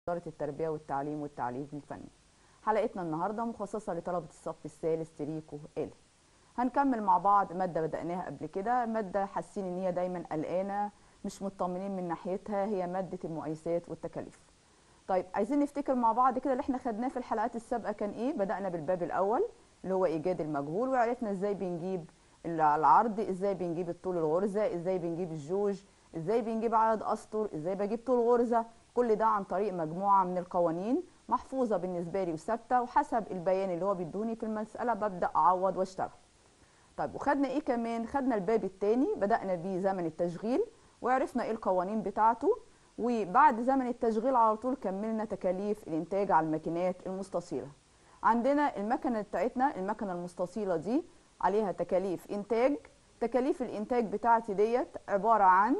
إدارة التربية والتعليم والتعليم الفني حلقتنا النهاردة مخصصة لطلبة الصف الثالث تريكو آلي هنكمل مع بعض مادة بدأناها قبل كده مادة حاسين إن هي دايما قلقانة مش مطمنين من ناحيتها هي مادة المقايسات والتكاليف طيب عايزين نفتكر مع بعض كده اللي احنا خدناه في الحلقات السابقة كان ايه بدأنا بالباب الأول اللي هو إيجاد المجهول وعرفنا ازاي بنجيب العرض ازاي بنجيب الطول الغرزة ازاي بنجيب الجوج ازاي بنجيب عدد أسطر ازاي بجيب طول غرزة كل ده عن طريق مجموعة من القوانين محفوظة بالنسبة لي وثابتة وحسب البيان اللي هو بيدوني في المسألة ببدأ أعوض واشتغل طيب وخدنا ايه كمان خدنا الباب الثاني بدأنا بيه زمن التشغيل وعرفنا ايه القوانين بتاعته وبعد زمن التشغيل على طول كملنا تكاليف الانتاج على الماكينات المستطيله عندنا المكنه بتاعتنا المكنه المستطيله دي عليها تكاليف انتاج تكاليف الانتاج بتاعتي ديت عباره عن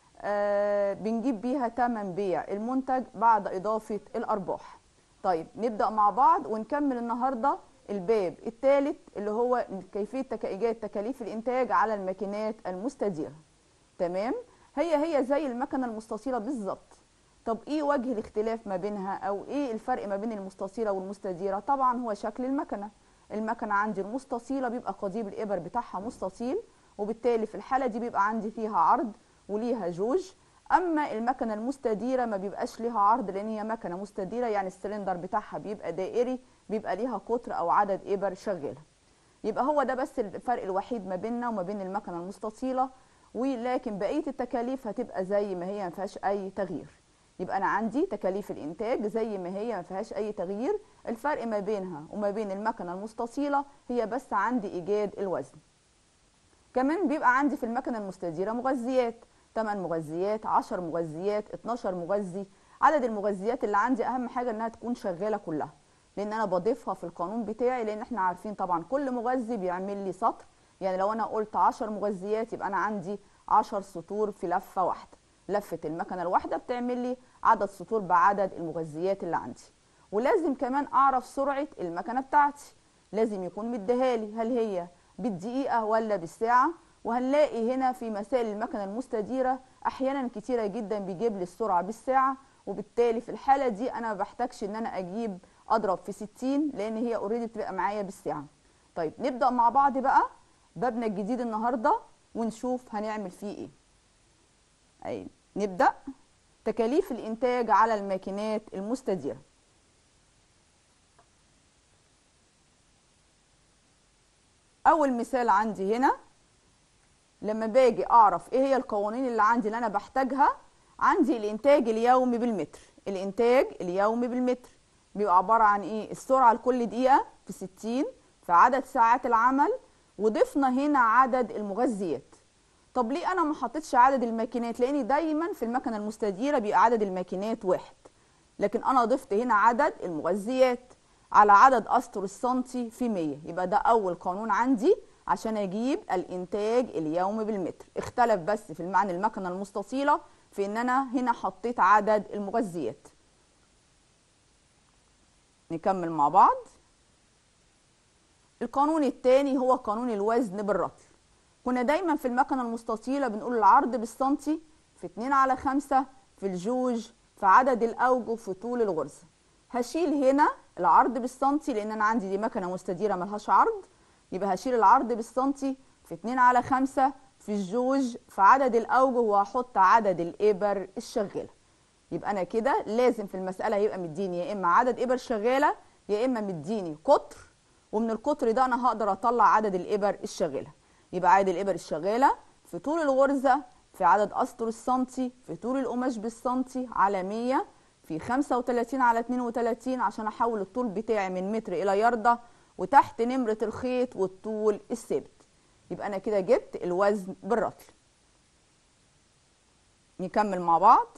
آه بنجيب بيها تمن بيع المنتج بعد اضافه الارباح طيب نبدا مع بعض ونكمل النهارده الباب الثالث اللي هو كيفيه ايجاد تكاليف الانتاج على الماكينات المستديره تمام هي هي زي المكنه المستطيله بالظبط طب ايه وجه الاختلاف ما بينها او ايه الفرق ما بين المستطيله والمستديره طبعا هو شكل المكنه المكنه عندي المستطيله بيبقى قضيب الابر بتاعها مستطيل وبالتالي في الحاله دي بيبقى عندي فيها عرض وليها جوج اما المكنه المستديره ما بيبقاش ليها عرض لان هي مكنه مستديره يعني السلندر بتاعها بيبقى دائري بيبقى ليها قطر او عدد ابر شغاله يبقى هو ده بس الفرق الوحيد ما بيننا وما بين المكنه المستطيله ولكن بقيه التكاليف هتبقى زي ما هي ما فيهاش اي تغيير يبقى انا عندي تكاليف الانتاج زي ما هي ما فيهاش اي تغيير الفرق ما بينها وما بين المكنه المستطيله هي بس عندي ايجاد الوزن كمان بيبقى عندي في المكنه المستديره مغذيات 8 مغذيات 10 مغذيات 12 مغذي عدد المغذيات اللي عندي اهم حاجه انها تكون شغاله كلها لان انا بضيفها في القانون بتاعي لان احنا عارفين طبعا كل مغذي بيعمل لي سطر يعني لو انا قلت 10 مغذيات يبقى انا عندي 10 سطور في لفه واحده لفه المكنه الواحده بتعمل لي عدد سطور بعدد المغذيات اللي عندي ولازم كمان اعرف سرعه المكنه بتاعتي لازم يكون مديهالي هل هي بالدقيقه ولا بالساعه وهنلاقي هنا في مسائل المكنه المستديره احيانا كتيره جدا بيجيب لي السرعه بالساعه وبالتالي في الحاله دي انا ما بحتاجش ان انا اجيب اضرب في 60 لان هي اوريدي بتبقى معايا بالساعه طيب نبدا مع بعض بقى بابنا الجديد النهارده ونشوف هنعمل فيه ايه أي نبدا تكاليف الانتاج على الماكينات المستديره اول مثال عندي هنا لما باجي اعرف ايه هي القوانين اللي عندي اللي انا بحتاجها عندي الانتاج اليومي بالمتر الانتاج اليومي بالمتر بيبقى عباره عن ايه السرعه لكل دقيقه في 60 في عدد ساعات العمل وضفنا هنا عدد المغذيات طب ليه انا ما حطيتش عدد الماكينات لاني دايما في المكنه المستديره بيبقى عدد الماكينات واحد لكن انا ضفت هنا عدد المغذيات على عدد اسطر السنتي في 100 يبقى ده اول قانون عندي عشان اجيب الانتاج اليومي بالمتر اختلف بس في المعنى المكنه المستطيله في ان انا هنا حطيت عدد المغذيات نكمل مع بعض القانون الثاني هو قانون الوزن بالرطل كنا دايما في المكنه المستطيله بنقول العرض بالسنتي في 2 على 5 في الجوج في عدد الاوجه في طول الغرزه هشيل هنا العرض بالسنتي لان انا عندي دي مكنه مستديره ملهاش عرض يبقى هشيل العرض بالسنتي في 2 على 5 في الجوج في عدد الاوجه وهحط عدد الابر الشغاله يبقى انا كده لازم في المساله هيبقى مديني يا اما عدد ابر شغاله يا اما مديني قطر ومن القطر ده انا هقدر اطلع عدد الابر الشغاله يبقى عدد الابر الشغاله في طول الغرزه في عدد اسطر السنتي في طول القماش بالسنتي على 100 في 35 على 32 عشان احول الطول بتاعي من متر الى ياردة وتحت نمره الخيط والطول الثابت يبقى انا كده جبت الوزن بالرطل نكمل مع بعض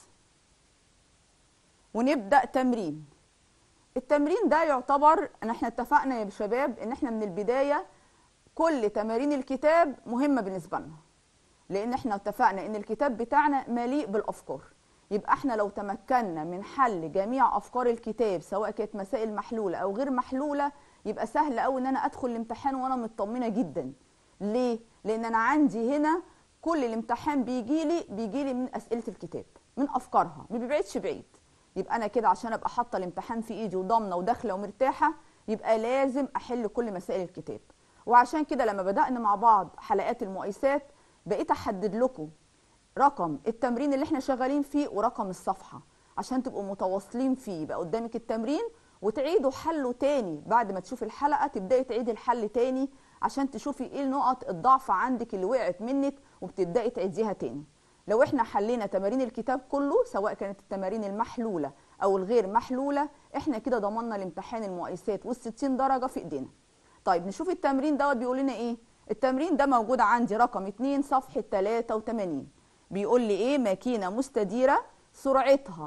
ونبدا تمرين التمرين ده يعتبر ان احنا اتفقنا يا شباب ان احنا من البدايه كل تمارين الكتاب مهمه بالنسبه لنا لان احنا اتفقنا ان الكتاب بتاعنا مليء بالافكار يبقى احنا لو تمكنا من حل جميع افكار الكتاب سواء كانت مسائل محلوله او غير محلوله يبقى سهل قوي ان انا ادخل الامتحان وانا مطمنه جدا ليه لان انا عندي هنا كل الامتحان بيجي لي بيجي لي من اسئله الكتاب من افكارها ما بيبعدش بعيد يبقى انا كده عشان ابقى حاطه الامتحان في ايدي وضامنه وداخله ومرتاحه يبقى لازم احل كل مسائل الكتاب وعشان كده لما بدانا مع بعض حلقات المقايسات بقيت احدد لكم رقم التمرين اللي احنا شغالين فيه ورقم الصفحه عشان تبقوا متواصلين فيه يبقى قدامك التمرين وتعيدوا حله تاني بعد ما تشوفي الحلقه تبداي تعيدي الحل تاني عشان تشوفي ايه نقط الضعف عندك اللي وقعت منك وبتبداي تعيديها تاني لو احنا حلينا تمارين الكتاب كله سواء كانت التمارين المحلوله او الغير محلوله احنا كده ضمننا الامتحان المقايسات وال60 درجه في ايدينا طيب نشوف التمرين دوت بيقول لنا ايه التمرين ده موجود عندي رقم 2 صفحه 83 بيقول لي ايه ماكينه مستديره سرعتها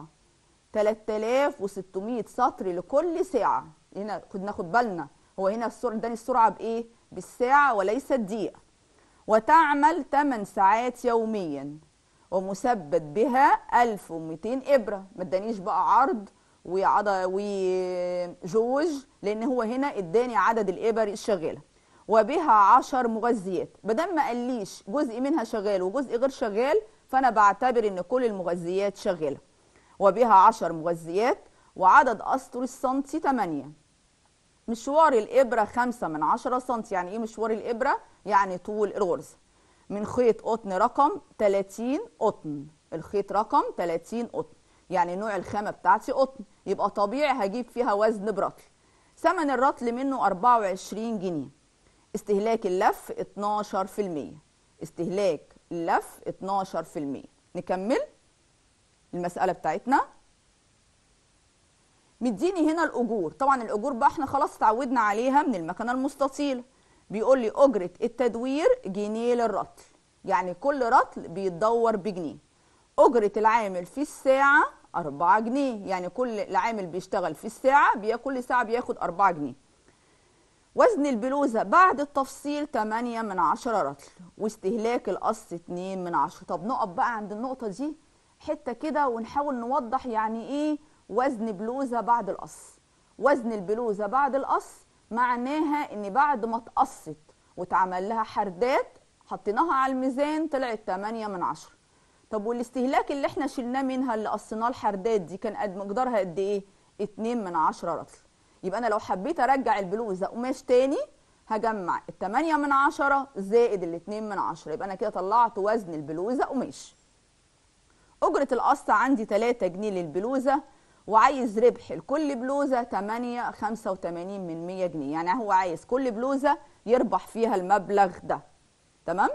3600 سطر لكل ساعه هنا خد ناخد بالنا هو هنا السرعه اداني السرعه بايه بالساعه وليس الدقيقه وتعمل 8 ساعات يوميا ومثبت بها 1200 ابره ما ادانيش بقى عرض وعض وجوج لان هو هنا اداني عدد الابر الشغاله وبها 10 مغذيات بدل ما قاليش جزء منها شغال وجزء غير شغال فانا بعتبر ان كل المغذيات شغاله وبها 10 مغذيات وعدد اسطر السنتي 8 مشوار الابره 5 من 10 سنتي يعني ايه مشوار الابره يعني طول الغرزه من خيط قطن رقم 30 قطن الخيط رقم 30 قطن يعني نوع الخامه بتاعتي قطن يبقى طبيعي هجيب فيها وزن برطل ثمن الرطل منه 24 جنيه استهلاك اللف 12% استهلاك اللف 12% نكمل المسألة بتاعتنا مديني هنا الأجور طبعا الأجور بقى احنا خلاص اتعودنا عليها من المكنة المستطيلة بيقول لي أجرة التدوير جنيه للرطل يعني كل رطل بيتدور بجنيه أجرة العامل في الساعة 4 جنيه يعني كل العامل بيشتغل في الساعة بي كل ساعة بياخد 4 جنيه وزن البلوزة بعد التفصيل 8 من 10 رطل واستهلاك القص 2 من 10 طب نقف بقى عند النقطة دي حتة كده ونحاول نوضح يعني ايه وزن بلوزة بعد القص وزن البلوزة بعد القص معناها ان بعد ما اتقصت واتعمل لها حردات حطيناها على الميزان طلعت 8 من 10 طب والاستهلاك اللي احنا شلناه منها اللي قصيناه الحردات دي كان قد مقدارها قد ايه 2 من 10 رطل يبقى انا لو حبيت ارجع البلوزه قماش تاني هجمع ال 8 من 10 زائد ال 2 من 10 يبقى انا كده طلعت وزن البلوزه قماش اجره القص عندي 3 جنيه للبلوزه وعايز ربح لكل بلوزه 8 85 من 100 جنيه يعني هو عايز كل بلوزه يربح فيها المبلغ ده تمام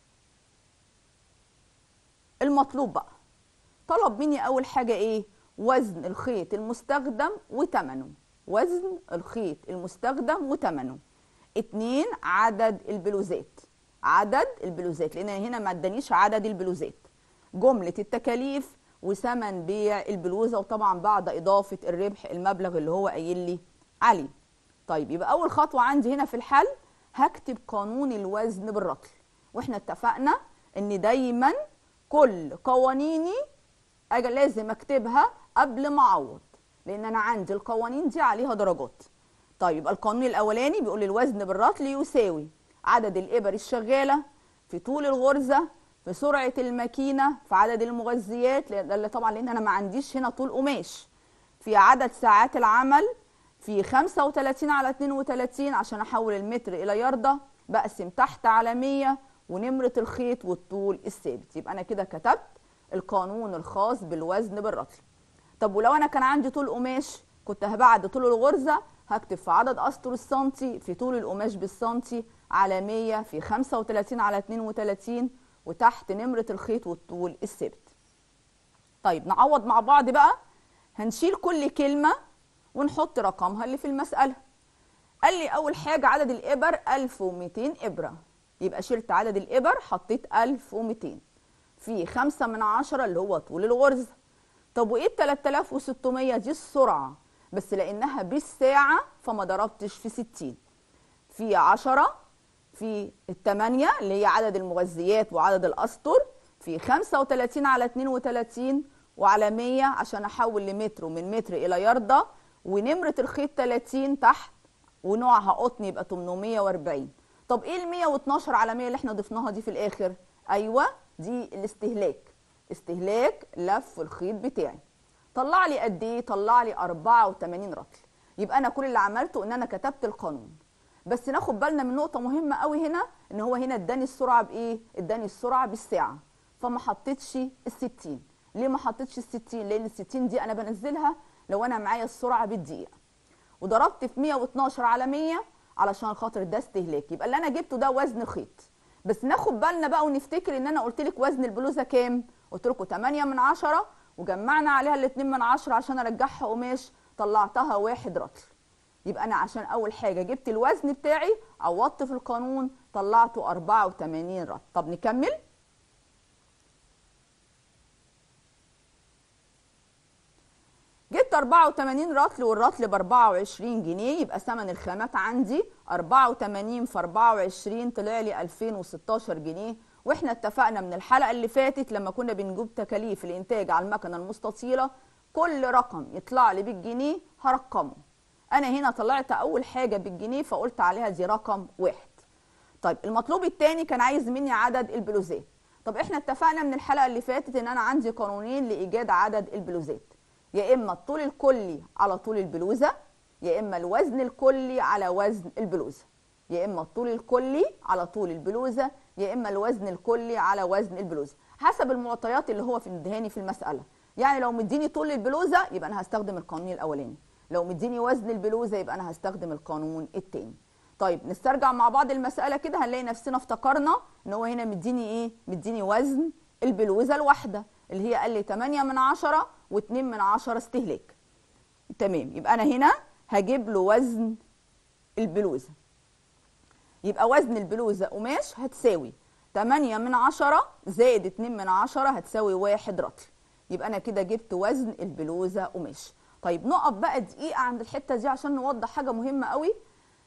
المطلوب بقى طلب مني اول حاجه ايه وزن الخيط المستخدم وثمنه وزن الخيط المستخدم وثمنه اتنين عدد البلوزات عدد البلوزات لان هنا ما ادانيش عدد البلوزات جملة التكاليف وثمن بيع البلوزة وطبعا بعد إضافة الربح المبلغ اللي هو قايل لي عليه طيب يبقى أول خطوة عندي هنا في الحل هكتب قانون الوزن بالرطل واحنا اتفقنا ان دايما كل قوانيني أجي لازم اكتبها قبل ما اعوض لان انا عندي القوانين دي عليها درجات طيب يبقى القانون الاولاني بيقول لي الوزن بالرطل يساوي عدد الابر الشغاله في طول الغرزه في سرعه الماكينه في عدد المغذيات اللي طبعا لان انا ما عنديش هنا طول قماش في عدد ساعات العمل في 35 على 32 عشان احول المتر الى ياردة بقسم تحت على 100 ونمره الخيط والطول الثابت يبقى انا كده كتبت القانون الخاص بالوزن بالرطل طب ولو انا كان عندي طول قماش كنت بعد طول الغرزه هكتب في عدد اسطر السنتي في طول القماش بالسنتي على 100 في 35 على 32 وتحت نمره الخيط والطول الثابت طيب نعوض مع بعض بقى هنشيل كل كلمه ونحط رقمها اللي في المساله قال لي اول حاجه عدد الابر 1200 ابره يبقى شلت عدد الابر حطيت 1200 في 5 من 10 اللي هو طول الغرزه طب وايه ال 3600 دي السرعه بس لانها بالساعه فما ضربتش في 60 في 10 في الثمانية اللي هي عدد المغذيات وعدد الأسطر في 35 على 32 وعلى 100 عشان أحول لمتر ومن متر إلى ياردة ونمرة الخيط 30 تحت ونوعها قطن يبقى 840 طب إيه ال 112 على 100 اللي إحنا ضفناها دي في الآخر؟ أيوه دي الاستهلاك استهلاك لف الخيط بتاعي طلع لي قد ايه طلع لي 84 رطل يبقى انا كل اللي عملته ان انا كتبت القانون بس ناخد بالنا من نقطه مهمه قوي هنا ان هو هنا اداني السرعه بايه اداني السرعه بالساعه فما حطيتش ال60 ليه ما حطيتش ال60 لان ال60 دي انا بنزلها لو انا معايا السرعه بالدقيقه وضربت في 112 على 100 علشان خاطر ده استهلاك يبقى اللي انا جبته ده وزن خيط بس ناخد بالنا بقى ونفتكر ان انا قلت لك وزن البلوزه كام قلت لكم 8 من 10 وجمعنا عليها الاتنين من 10 عشان ارجعها قماش طلعتها واحد رطل يبقى انا عشان اول حاجه جبت الوزن بتاعي عوضت في القانون طلعته 84 رطل طب نكمل جبت 84 رطل والرطل ب 24 جنيه يبقى ثمن الخامات عندي 84 في 24 طلع لي 2016 جنيه واحنا اتفقنا من الحلقه اللي فاتت لما كنا بنجيب تكاليف الانتاج على المكنه المستطيله كل رقم يطلع لي بالجنيه هرقمه انا هنا طلعت اول حاجه بالجنيه فقلت عليها دي رقم واحد طيب المطلوب الثاني كان عايز مني عدد البلوزات طب احنا اتفقنا من الحلقه اللي فاتت ان انا عندي قانونين لايجاد عدد البلوزات يا اما الطول الكلي على طول البلوزه يا اما الوزن الكلي على وزن البلوزه يا اما الطول الكلي على طول البلوزه يا اما الوزن الكلي على وزن البلوزه حسب المعطيات اللي هو في مدهاني في المساله يعني لو مديني طول البلوزه يبقى انا هستخدم القانون الاولاني لو مديني وزن البلوزه يبقى انا هستخدم القانون الثاني طيب نسترجع مع بعض المساله كده هنلاقي نفسنا افتكرنا ان هو هنا مديني ايه مديني وزن البلوزه الواحده اللي هي قال لي 8 من 10 و2 من 10 استهلاك تمام يبقى انا هنا هجيب له وزن البلوزه يبقى وزن البلوزه قماش هتساوي 8 من 10 زائد 2 من 10 هتساوي 1 رطل يبقى انا كده جبت وزن البلوزه قماش طيب نقف بقى دقيقه عند الحته دي عشان نوضح حاجه مهمه قوي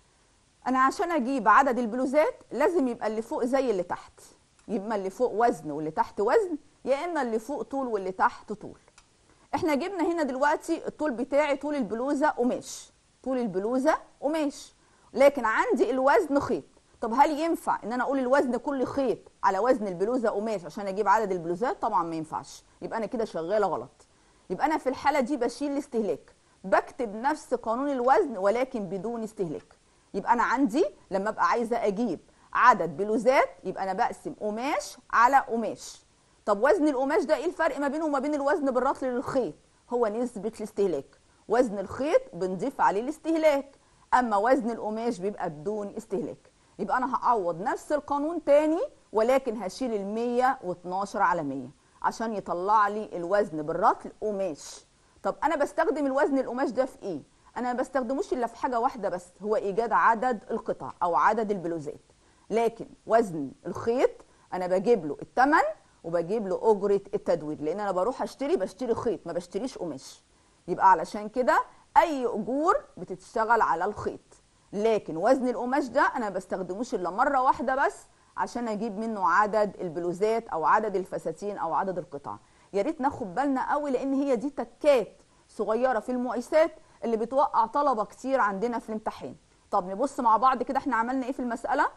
انا عشان اجيب عدد البلوزات لازم يبقى اللي فوق زي اللي تحت يبقى اللي فوق وزن واللي تحت وزن يا اما اللي فوق طول واللي تحت طول احنا جبنا هنا دلوقتي الطول بتاعي طول البلوزه قماش طول البلوزه قماش لكن عندي الوزن خيط طب هل ينفع ان انا اقول الوزن كل خيط على وزن البلوزه قماش عشان اجيب عدد البلوزات طبعا ما ينفعش يبقى انا كده شغاله غلط يبقى انا في الحاله دي بشيل الاستهلاك بكتب نفس قانون الوزن ولكن بدون استهلاك يبقى انا عندي لما ابقى عايزه اجيب عدد بلوزات يبقى انا بقسم قماش على قماش طب وزن القماش ده ايه الفرق ما بينه وما بين الوزن بالرطل للخيط هو نسبه الاستهلاك وزن الخيط بنضيف عليه الاستهلاك اما وزن القماش بيبقى بدون استهلاك يبقى انا هعوض نفس القانون تاني ولكن هشيل ال 112 على 100 عشان يطلع لي الوزن بالرطل قماش طب انا بستخدم الوزن القماش ده في ايه انا ما بستخدموش الا في حاجه واحده بس هو ايجاد عدد القطع او عدد البلوزات لكن وزن الخيط انا بجيب له الثمن وبجيب له اجره التدوير لان انا بروح اشتري بشتري خيط ما بشتريش قماش يبقى علشان كده اي اجور بتشتغل على الخيط لكن وزن القماش ده انا ما بستخدموش الا مره واحده بس عشان اجيب منه عدد البلوزات او عدد الفساتين او عدد القطع يا ريت ناخد بالنا قوي لان هي دي تكات صغيره في المقايسات اللي بتوقع طلبه كتير عندنا في الامتحان طب نبص مع بعض كده احنا عملنا ايه في المساله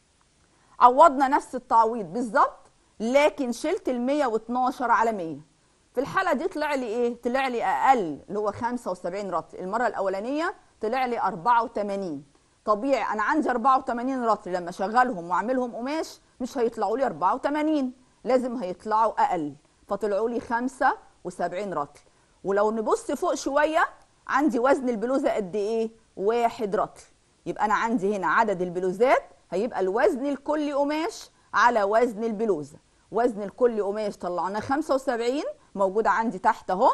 عوضنا نفس التعويض بالظبط لكن شلت ال 112 على 100 في الحاله دي طلع لي ايه طلع لي اقل اللي هو 75 رطل المره الاولانيه طلع لي 84 طبيعي انا عندي 84 رطل لما اشغلهم واعملهم قماش مش هيطلعوا لي 84 لازم هيطلعوا اقل فطلعوا لي 75 رطل ولو نبص فوق شويه عندي وزن البلوزه قد ايه واحد رطل يبقى انا عندي هنا عدد البلوزات هيبقى الوزن الكلي قماش على وزن البلوزه وزن الكلي قماش طلعناه 75 موجود عندي تحت اهو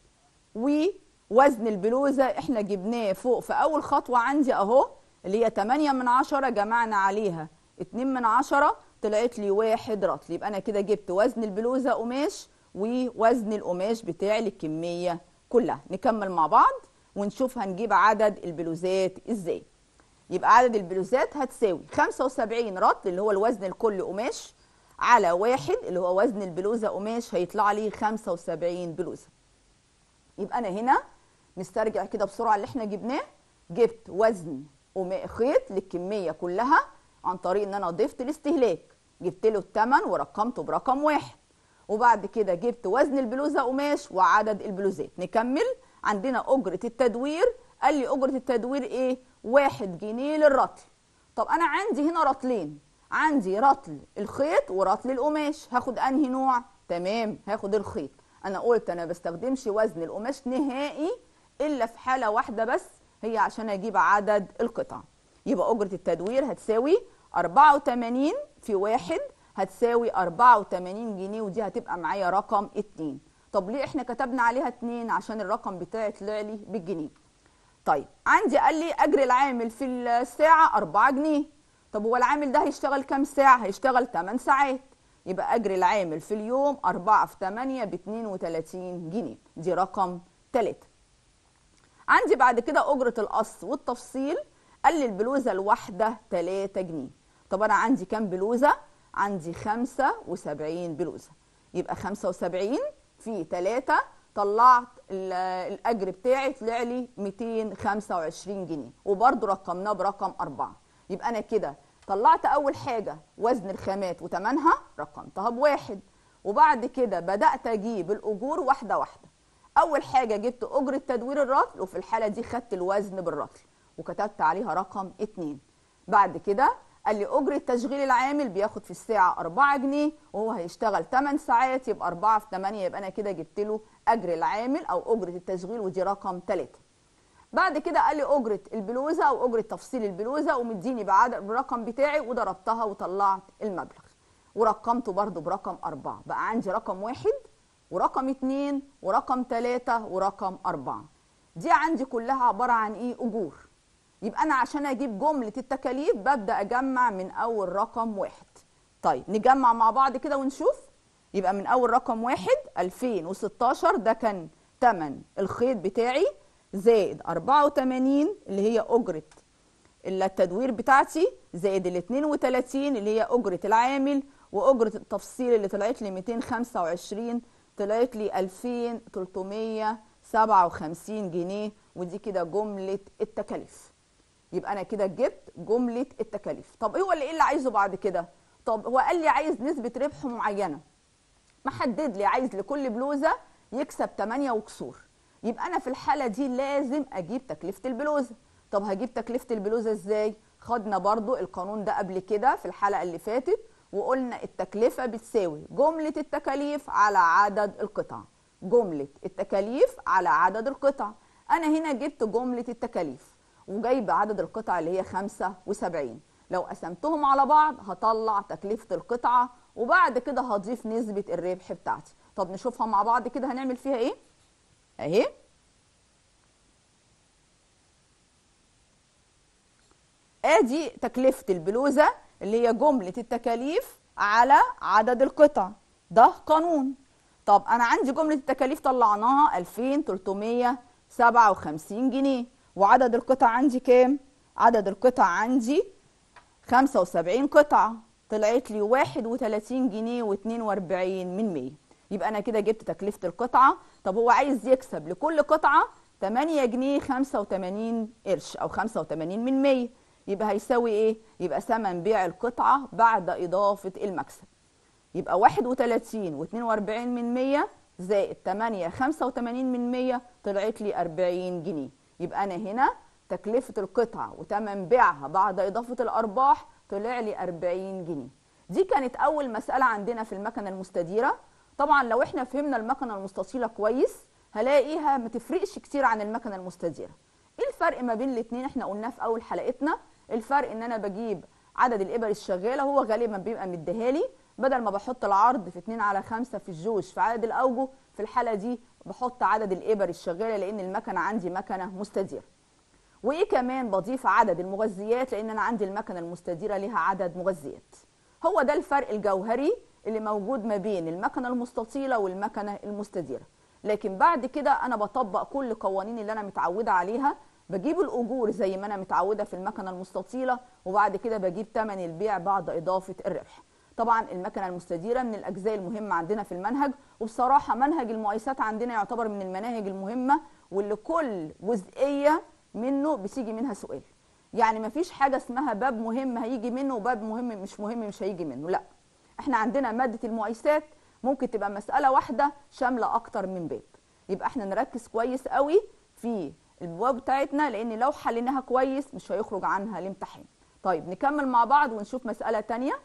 ووزن البلوزه احنا جبناه فوق في اول خطوه عندي اهو اللي هي 8 من 10 جمعنا عليها 2 من 10 طلعت لي واحد رطل يبقى انا كده جبت وزن البلوزه قماش ووزن القماش بتاعي للكميه كلها نكمل مع بعض ونشوف هنجيب عدد البلوزات ازاي يبقى عدد البلوزات هتساوي 75 رطل اللي هو الوزن الكلي قماش على واحد اللي هو وزن البلوزه قماش هيطلع لي 75 بلوزه يبقى انا هنا نسترجع كده بسرعه اللي احنا جبناه جبت وزن خيط للكميه كلها عن طريق ان انا ضفت الاستهلاك جبت له الثمن ورقمته برقم واحد وبعد كده جبت وزن البلوزه قماش وعدد البلوزات نكمل عندنا اجره التدوير قال لي اجره التدوير ايه واحد جنيه للرطل طب انا عندي هنا رطلين عندي رطل الخيط ورطل القماش هاخد انهي نوع تمام هاخد الخيط انا قلت انا بستخدمش وزن القماش نهائي الا في حاله واحده بس هي عشان اجيب عدد القطع يبقى اجره التدوير هتساوي 84 في واحد هتساوي 84 جنيه ودي هتبقى معايا رقم 2 طب ليه احنا كتبنا عليها 2 عشان الرقم بتاعي طلع لي بالجنيه طيب عندي قال لي اجر العامل في الساعه 4 جنيه طب هو العامل ده هيشتغل كام ساعه هيشتغل 8 ساعات يبقى اجر العامل في اليوم 4 في 8 ب 32 جنيه دي رقم 3 عندي بعد كده اجره القص والتفصيل قال لي البلوزه الواحده 3 جنيه طب انا عندي كام بلوزه عندي 75 بلوزه يبقى 75 في 3 طلعت الاجر بتاعي طلع لي 225 جنيه وبرده رقمناه برقم 4 يبقى انا كده طلعت اول حاجه وزن الخامات وثمنها رقمتها بواحد وبعد كده بدات اجيب الاجور واحده واحده اول حاجه جبت اجره تدوير الرطل وفي الحاله دي خدت الوزن بالرطل وكتبت عليها رقم 2 بعد كده قال لي اجره تشغيل العامل بياخد في الساعه 4 جنيه وهو هيشتغل 8 ساعات يبقى 4 في 8 يبقى انا كده جبت له اجر العامل او اجره التشغيل ودي رقم 3 بعد كده قال لي اجره البلوزه او اجره تفصيل البلوزه ومديني بعدد الرقم بتاعي وضربتها وطلعت المبلغ ورقمته برده برقم 4 بقى عندي رقم واحد ورقم 2 ورقم 3 ورقم 4 دي عندي كلها عباره عن ايه اجور يبقى انا عشان اجيب جمله التكاليف ببدا اجمع من اول رقم واحد طيب نجمع مع بعض كده ونشوف يبقى من اول رقم واحد 2016 ده كان تمن الخيط بتاعي زائد 84 اللي هي اجره التدوير بتاعتي زائد ال 32 اللي هي اجره العامل واجره التفصيل اللي طلعت لي 225 طلعت لي 2357 جنيه ودي كده جمله التكاليف يبقى انا كده جبت جمله التكاليف طب هو اللي ايه اللي عايزه بعد كده طب هو قال لي عايز نسبه ربح معينه محدد لي عايز لكل بلوزه يكسب 8 وكسور يبقى انا في الحاله دي لازم اجيب تكلفه البلوزه طب هجيب تكلفه البلوزه ازاي خدنا برضو القانون ده قبل كده في الحلقه اللي فاتت وقلنا التكلفه بتساوي جمله التكاليف على عدد القطع جمله التكاليف على عدد القطع انا هنا جبت جمله التكاليف وجايبه عدد القطع اللي هي 75 لو قسمتهم على بعض هطلع تكلفه القطعه وبعد كده هضيف نسبه الربح بتاعتي طب نشوفها مع بعض كده هنعمل فيها ايه اهي ادي تكلفه البلوزه اللي هي جمله التكاليف على عدد القطع ده قانون طب انا عندي جمله التكاليف طلعناها 2357 جنيه وعدد القطع عندي كام عدد القطع عندي 75 قطعه طلعت لي 31 جنيه و42 من 100 يبقى انا كده جبت تكلفه القطعه طب هو عايز يكسب لكل قطعه 8 جنيه 85 قرش او 85 من 100 يبقى هيساوي ايه يبقى ثمن بيع القطعه بعد اضافه المكسب يبقى 31 و42 من 100 زائد 8 85 من 100 طلعت لي 40 جنيه يبقى انا هنا تكلفه القطعه وثمن بيعها بعد اضافه الارباح طلع لي 40 جنيه دي كانت اول مساله عندنا في المكنه المستديره طبعا لو احنا فهمنا المكنه المستطيله كويس هلاقيها ما تفرقش كتير عن المكنه المستديره ايه الفرق ما بين الاثنين احنا قلناه في اول حلقتنا الفرق ان انا بجيب عدد الابر الشغاله هو غالبا بيبقى مديهالي بدل ما بحط العرض في 2 على 5 في الجوش في عدد الاوجه في الحاله دي بحط عدد الابر الشغاله لان المكنه عندي مكنه مستديره وايه كمان بضيف عدد المغذيات لان انا عندي المكنه المستديره ليها عدد مغذيات هو ده الفرق الجوهري اللي موجود ما بين المكنه المستطيله والمكنه المستديره لكن بعد كده انا بطبق كل القوانين اللي انا متعوده عليها بجيب الاجور زي ما انا متعوده في المكنه المستطيله وبعد كده بجيب ثمن البيع بعد اضافه الربح طبعا المكنه المستديره من الاجزاء المهمه عندنا في المنهج وبصراحه منهج المقايسات عندنا يعتبر من المناهج المهمه واللي كل جزئيه منه بتيجي منها سؤال يعني مفيش حاجه اسمها باب مهم هيجي منه وباب مهم مش مهم مش هيجي منه لا احنا عندنا ماده المقايسات ممكن تبقى مساله واحده شامله اكتر من باب يبقى احنا نركز كويس قوي في البواب بتاعتنا لان لو حليناها كويس مش هيخرج عنها الامتحان طيب نكمل مع بعض ونشوف مساله تانية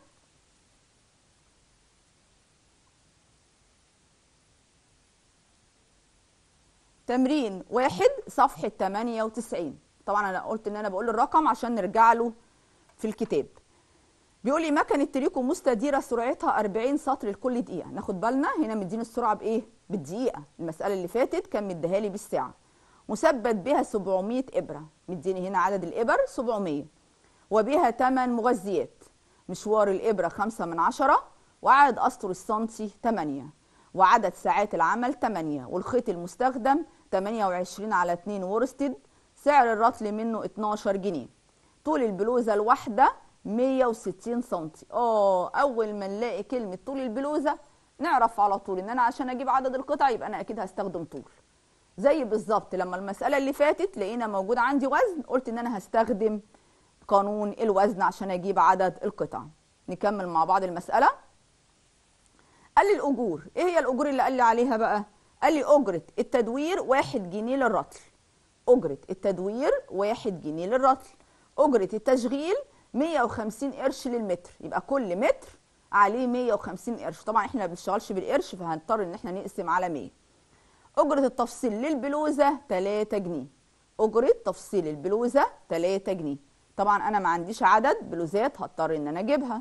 تمرين واحد صفحة 98 طبعا أنا قلت إن أنا بقول الرقم عشان نرجع له في الكتاب بيقول لي مكنة تريكو مستديرة سرعتها 40 سطر لكل دقيقة ناخد بالنا هنا مديني السرعة بإيه؟ بالدقيقة المسألة اللي فاتت كان مديها لي بالساعة مثبت بها 700 إبرة مديني هنا عدد الإبر 700 وبها 8 مغذيات مشوار الإبرة 5 من عشرة وعدد أسطر السنتي 8 وعدد ساعات العمل 8 والخيط المستخدم 28 على 2 ورستد سعر الرطل منه 12 جنيه طول البلوزة الواحدة 160 سنتي اه اول ما نلاقي كلمة طول البلوزة نعرف على طول ان انا عشان اجيب عدد القطع يبقى انا اكيد هستخدم طول زي بالظبط لما المسألة اللي فاتت لقينا موجود عندي وزن قلت ان انا هستخدم قانون الوزن عشان اجيب عدد القطع نكمل مع بعض المسألة قال لي الأجور إيه هي الأجور اللي قال لي عليها بقى قال لي أجرة التدوير واحد جنيه للرطل أجرة التدوير واحد جنيه للرطل أجرة التشغيل 150 قرش للمتر يبقى كل متر عليه 150 قرش طبعا احنا ما بنشتغلش بالقرش فهنضطر ان احنا نقسم على 100 أجرة التفصيل للبلوزة 3 جنيه أجرة تفصيل البلوزة 3 جنيه طبعا أنا ما عنديش عدد بلوزات هضطر إن أنا أجيبها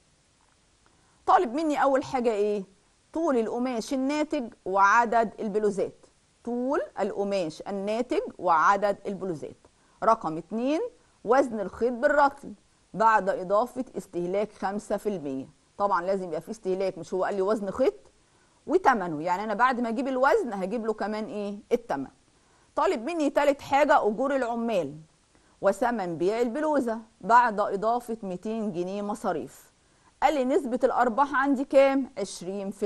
طالب مني أول حاجة إيه؟ طول القماش الناتج وعدد البلوزات طول القماش الناتج وعدد البلوزات رقم اتنين وزن الخيط بالرطل بعد إضافة استهلاك 5% طبعا لازم يبقى في استهلاك مش هو قال لي وزن خيط وتمنه يعني أنا بعد ما أجيب الوزن هجيب له كمان إيه؟ التمن طالب مني تالت حاجة أجور العمال وثمن بيع البلوزة بعد إضافة 200 جنيه مصاريف قال لي نسبة الأرباح عندي كام؟ 20%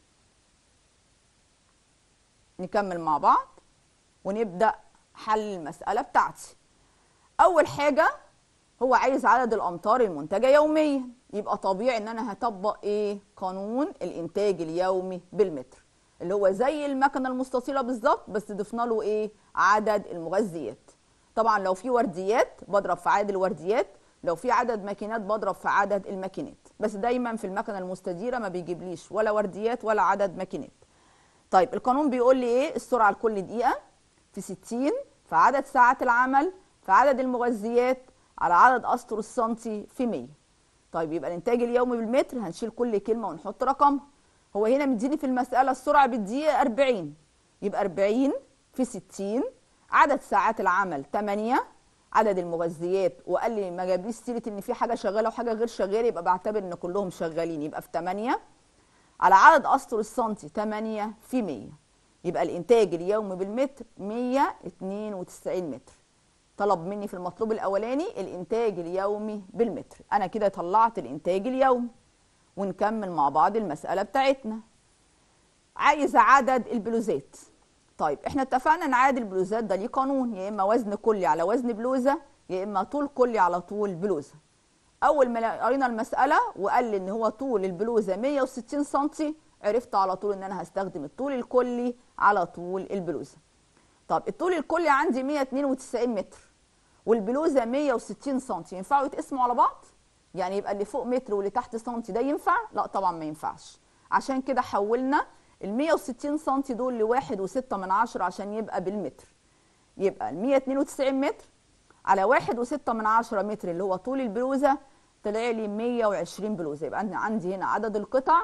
نكمل مع بعض ونبدأ حل المسألة بتاعتي أول حاجة هو عايز عدد الأمتار المنتجة يوميا يبقى طبيعي إن أنا هطبق إيه؟ قانون الإنتاج اليومي بالمتر اللي هو زي المكنة المستطيلة بالظبط بس ضفنا له إيه؟ عدد المغذيات طبعا لو في ورديات بضرب في عدد الورديات لو في عدد ماكينات بضرب في عدد الماكينات بس دايما في المكنه المستديره ما بيجيبليش ولا ورديات ولا عدد ماكينات طيب القانون بيقول لي ايه السرعه لكل دقيقه في 60 في عدد ساعات العمل في عدد المغذيات على عدد اسطر السنتي في 100 طيب يبقى الانتاج اليومي بالمتر هنشيل كل كلمه ونحط رقم هو هنا مديني في المساله السرعه بالدقيقه 40 يبقى 40 في 60 عدد ساعات العمل 8 عدد المغذيات وقال لي ما جابليش سيره ان في حاجه شغاله وحاجه غير شغاله يبقى بعتبر ان كلهم شغالين يبقى في 8 على عدد اسطر السنتي 8 في 100 يبقى الانتاج اليومي بالمتر 192 متر طلب مني في المطلوب الاولاني الانتاج اليومي بالمتر انا كده طلعت الانتاج اليومي ونكمل مع بعض المساله بتاعتنا عايز عدد البلوزات طيب احنا اتفقنا ان عدد البلوزات ده ليه قانون يا اما وزن كلي على وزن بلوزه يا اما طول كلي على طول بلوزه اول ما قرينا المساله وقال لي ان هو طول البلوزه 160 سم عرفت على طول ان انا هستخدم الطول الكلي على طول البلوزه طب الطول الكلي عندي 192 متر والبلوزه 160 سم ينفعوا يتقسموا على بعض يعني يبقى اللي فوق متر واللي تحت سنتي ده ينفع لا طبعا ما ينفعش عشان كده حولنا ال 160 سم دول لواحد وستة من عشرة عشان يبقى بالمتر يبقى ال 192 متر على واحد وستة من عشرة متر اللي هو طول البلوزة طلع لي 120 بلوزة يبقى أنا عندي هنا عدد القطع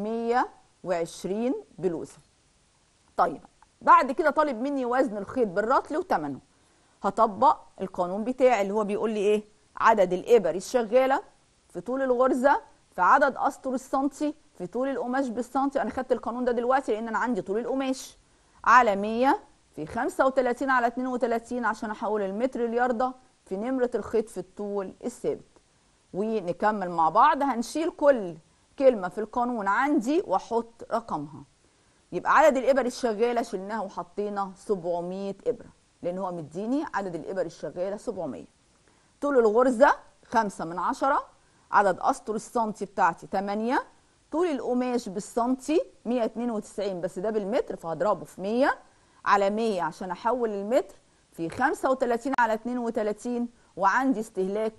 120 بلوزة طيب بعد كده طالب مني وزن الخيط بالرطل وثمنه هطبق القانون بتاعي اللي هو بيقول لي ايه عدد الابر الشغاله في طول الغرزه في عدد اسطر السنتي في طول القماش بالسنتي انا خدت القانون ده دلوقتي لان انا عندي طول القماش على 100 في 35 على 32 عشان احول المتر الياردة في نمرة الخيط في الطول الثابت ونكمل مع بعض هنشيل كل كلمة في القانون عندي واحط رقمها يبقى عدد الابر الشغالة شلناها وحطينا 700 ابرة لان هو مديني عدد الابر الشغالة 700 طول الغرزة 5 من 10 عدد اسطر السنتي بتاعتي 8 طول القماش بالسنتي 192 بس ده بالمتر فهضربه في 100 على 100 عشان احول المتر في 35 على 32 وعندي استهلاك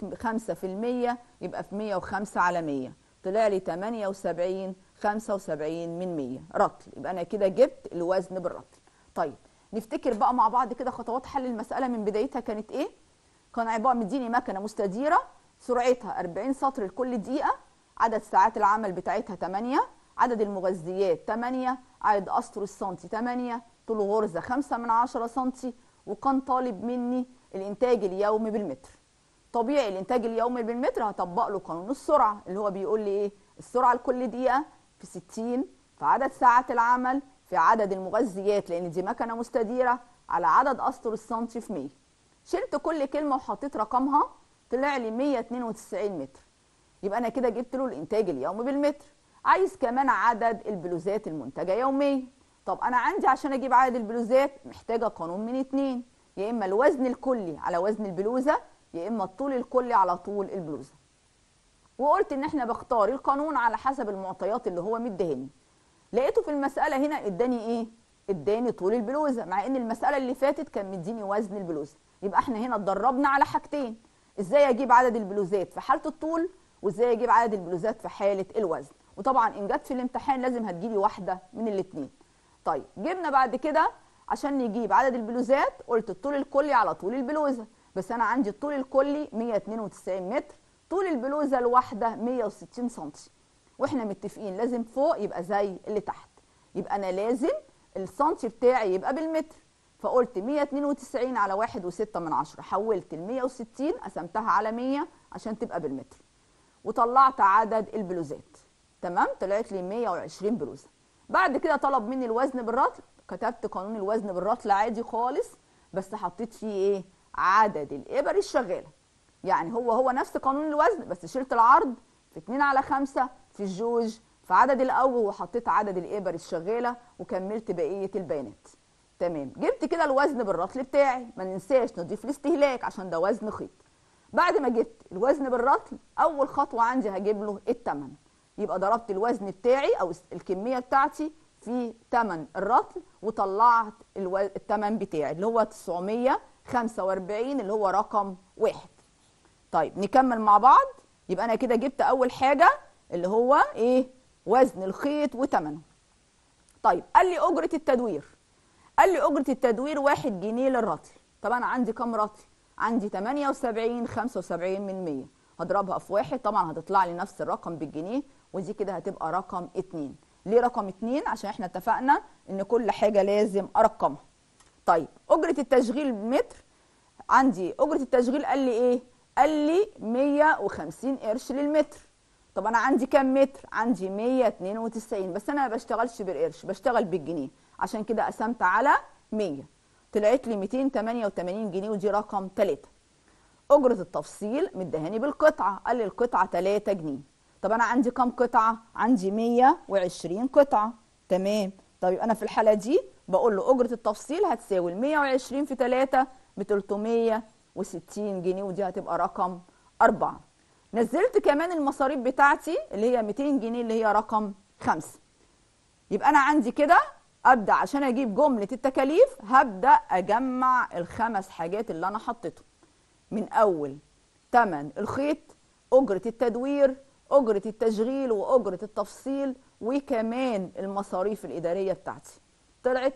5% يبقى في 105 على 100 طلع لي 78 75 من 100 رطل يبقى انا كده جبت الوزن بالرطل طيب نفتكر بقى مع بعض كده خطوات حل المساله من بدايتها كانت ايه كان عباره مديني مكنه مستديره سرعتها 40 سطر لكل دقيقه عدد ساعات العمل بتاعتها 8 عدد المغذيات 8 عدد اسطر السنتي 8 طول غرزه 5 من 10 سنتي وكان طالب مني الانتاج اليومي بالمتر طبيعي الانتاج اليومي بالمتر هطبق له قانون السرعه اللي هو بيقول لي ايه السرعه لكل دقيقه في 60 في عدد ساعات العمل في عدد المغذيات لان دي مكنه مستديره على عدد اسطر السنتي في 100 شلت كل كلمه وحطيت رقمها طلع لي 192 متر يبقى انا كده جبت له الانتاج اليومي بالمتر عايز كمان عدد البلوزات المنتجه يوميا طب انا عندي عشان اجيب عدد البلوزات محتاجه قانون من اتنين يا اما الوزن الكلي على وزن البلوزه يا اما الطول الكلي على طول البلوزه وقلت ان احنا بختار القانون على حسب المعطيات اللي هو مديهاني لقيته في المساله هنا اداني ايه اداني طول البلوزه مع ان المساله اللي فاتت كان مديني وزن البلوزه يبقى احنا هنا اتدربنا على حاجتين ازاي اجيب عدد البلوزات في حاله الطول وازاي اجيب عدد البلوزات في حاله الوزن وطبعا ان جت في الامتحان لازم هتجيلي واحده من الاثنين طيب جبنا بعد كده عشان نجيب عدد البلوزات قلت الطول الكلي على طول البلوزه بس انا عندي الطول الكلي 192 متر طول البلوزه الواحده 160 سم واحنا متفقين لازم فوق يبقى زي اللي تحت يبقى انا لازم السنتي بتاعي يبقى بالمتر فقلت 192 على 1.6 من عشرة حولت ال 160 قسمتها على 100 عشان تبقى بالمتر وطلعت عدد البلوزات تمام طلعت لي 120 بلوزه بعد كده طلب مني الوزن بالرطل كتبت قانون الوزن بالرطل عادي خالص بس حطيت فيه ايه عدد الابر الشغاله يعني هو هو نفس قانون الوزن بس شلت العرض في 2 على 5 في الجوج في عدد الاوجه وحطيت عدد الابر الشغاله وكملت بقيه البيانات تمام جبت كده الوزن بالرطل بتاعي ما ننساش نضيف الاستهلاك عشان ده وزن خيط بعد ما جبت الوزن بالرطل اول خطوه عندي هجيب له الثمن يبقى ضربت الوزن بتاعي او الكميه بتاعتي في ثمن الرطل وطلعت الو... الثمن بتاعي اللي هو 945 اللي هو رقم واحد طيب نكمل مع بعض يبقى انا كده جبت اول حاجه اللي هو ايه وزن الخيط وثمنه طيب قال لي اجره التدوير قال لي اجره التدوير واحد جنيه للرطل طب انا عندي كام رطل عندي 78 75 من 100 هضربها في واحد طبعا هتطلع لي نفس الرقم بالجنيه ودي كده هتبقى رقم اتنين ليه رقم اتنين عشان احنا اتفقنا ان كل حاجة لازم ارقمها طيب اجرة التشغيل بمتر عندي اجرة التشغيل قال لي ايه قال لي 150 قرش للمتر طب انا عندي كام متر عندي 192 بس انا ما بشتغلش بالقرش بشتغل بالجنيه عشان كده قسمت على 100 طلعت لي 288 جنيه ودي رقم 3 اجره التفصيل مدهاني بالقطعه قال لي القطعه 3 جنيه طب انا عندي كام قطعه عندي 120 قطعه تمام طيب انا في الحاله دي بقول له اجره التفصيل هتساوي ال 120 في 3 ب 360 جنيه ودي هتبقى رقم 4 نزلت كمان المصاريف بتاعتي اللي هي 200 جنيه اللي هي رقم 5 يبقى انا عندي كده ابدا عشان اجيب جمله التكاليف هبدا اجمع الخمس حاجات اللي انا حطيتهم من اول ثمن الخيط اجره التدوير اجره التشغيل واجره التفصيل وكمان المصاريف الاداريه بتاعتي طلعت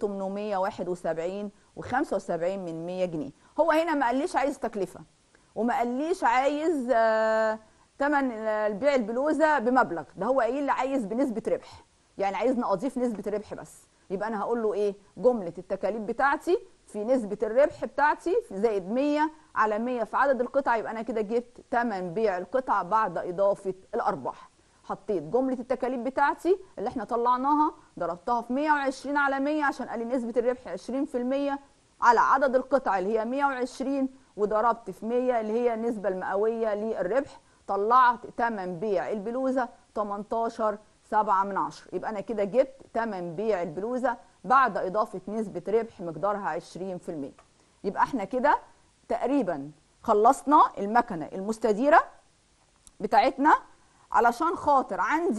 1871 و75 من 100 جنيه هو هنا ما قاليش عايز تكلفه وما قاليش عايز آه تمن البيع البلوزه بمبلغ ده هو قايل لي عايز بنسبه ربح يعني عايزني اضيف نسبه ربح بس يبقى انا هقول له ايه جمله التكاليف بتاعتي في نسبه الربح بتاعتي في زائد 100 على 100 في عدد القطع يبقى انا كده جبت ثمن بيع القطع بعد اضافه الارباح حطيت جمله التكاليف بتاعتي اللي احنا طلعناها ضربتها في 120 على 100 عشان قال لي نسبه الربح 20% على عدد القطع اللي هي 120 وضربت في 100 اللي هي النسبه المئويه للربح طلعت ثمن بيع البلوزه 18 7 من 10 يبقى انا كده جبت ثمن بيع البلوزه بعد اضافه نسبه ربح مقدارها 20% يبقى احنا كده تقريبا خلصنا المكنه المستديره بتاعتنا علشان خاطر عندي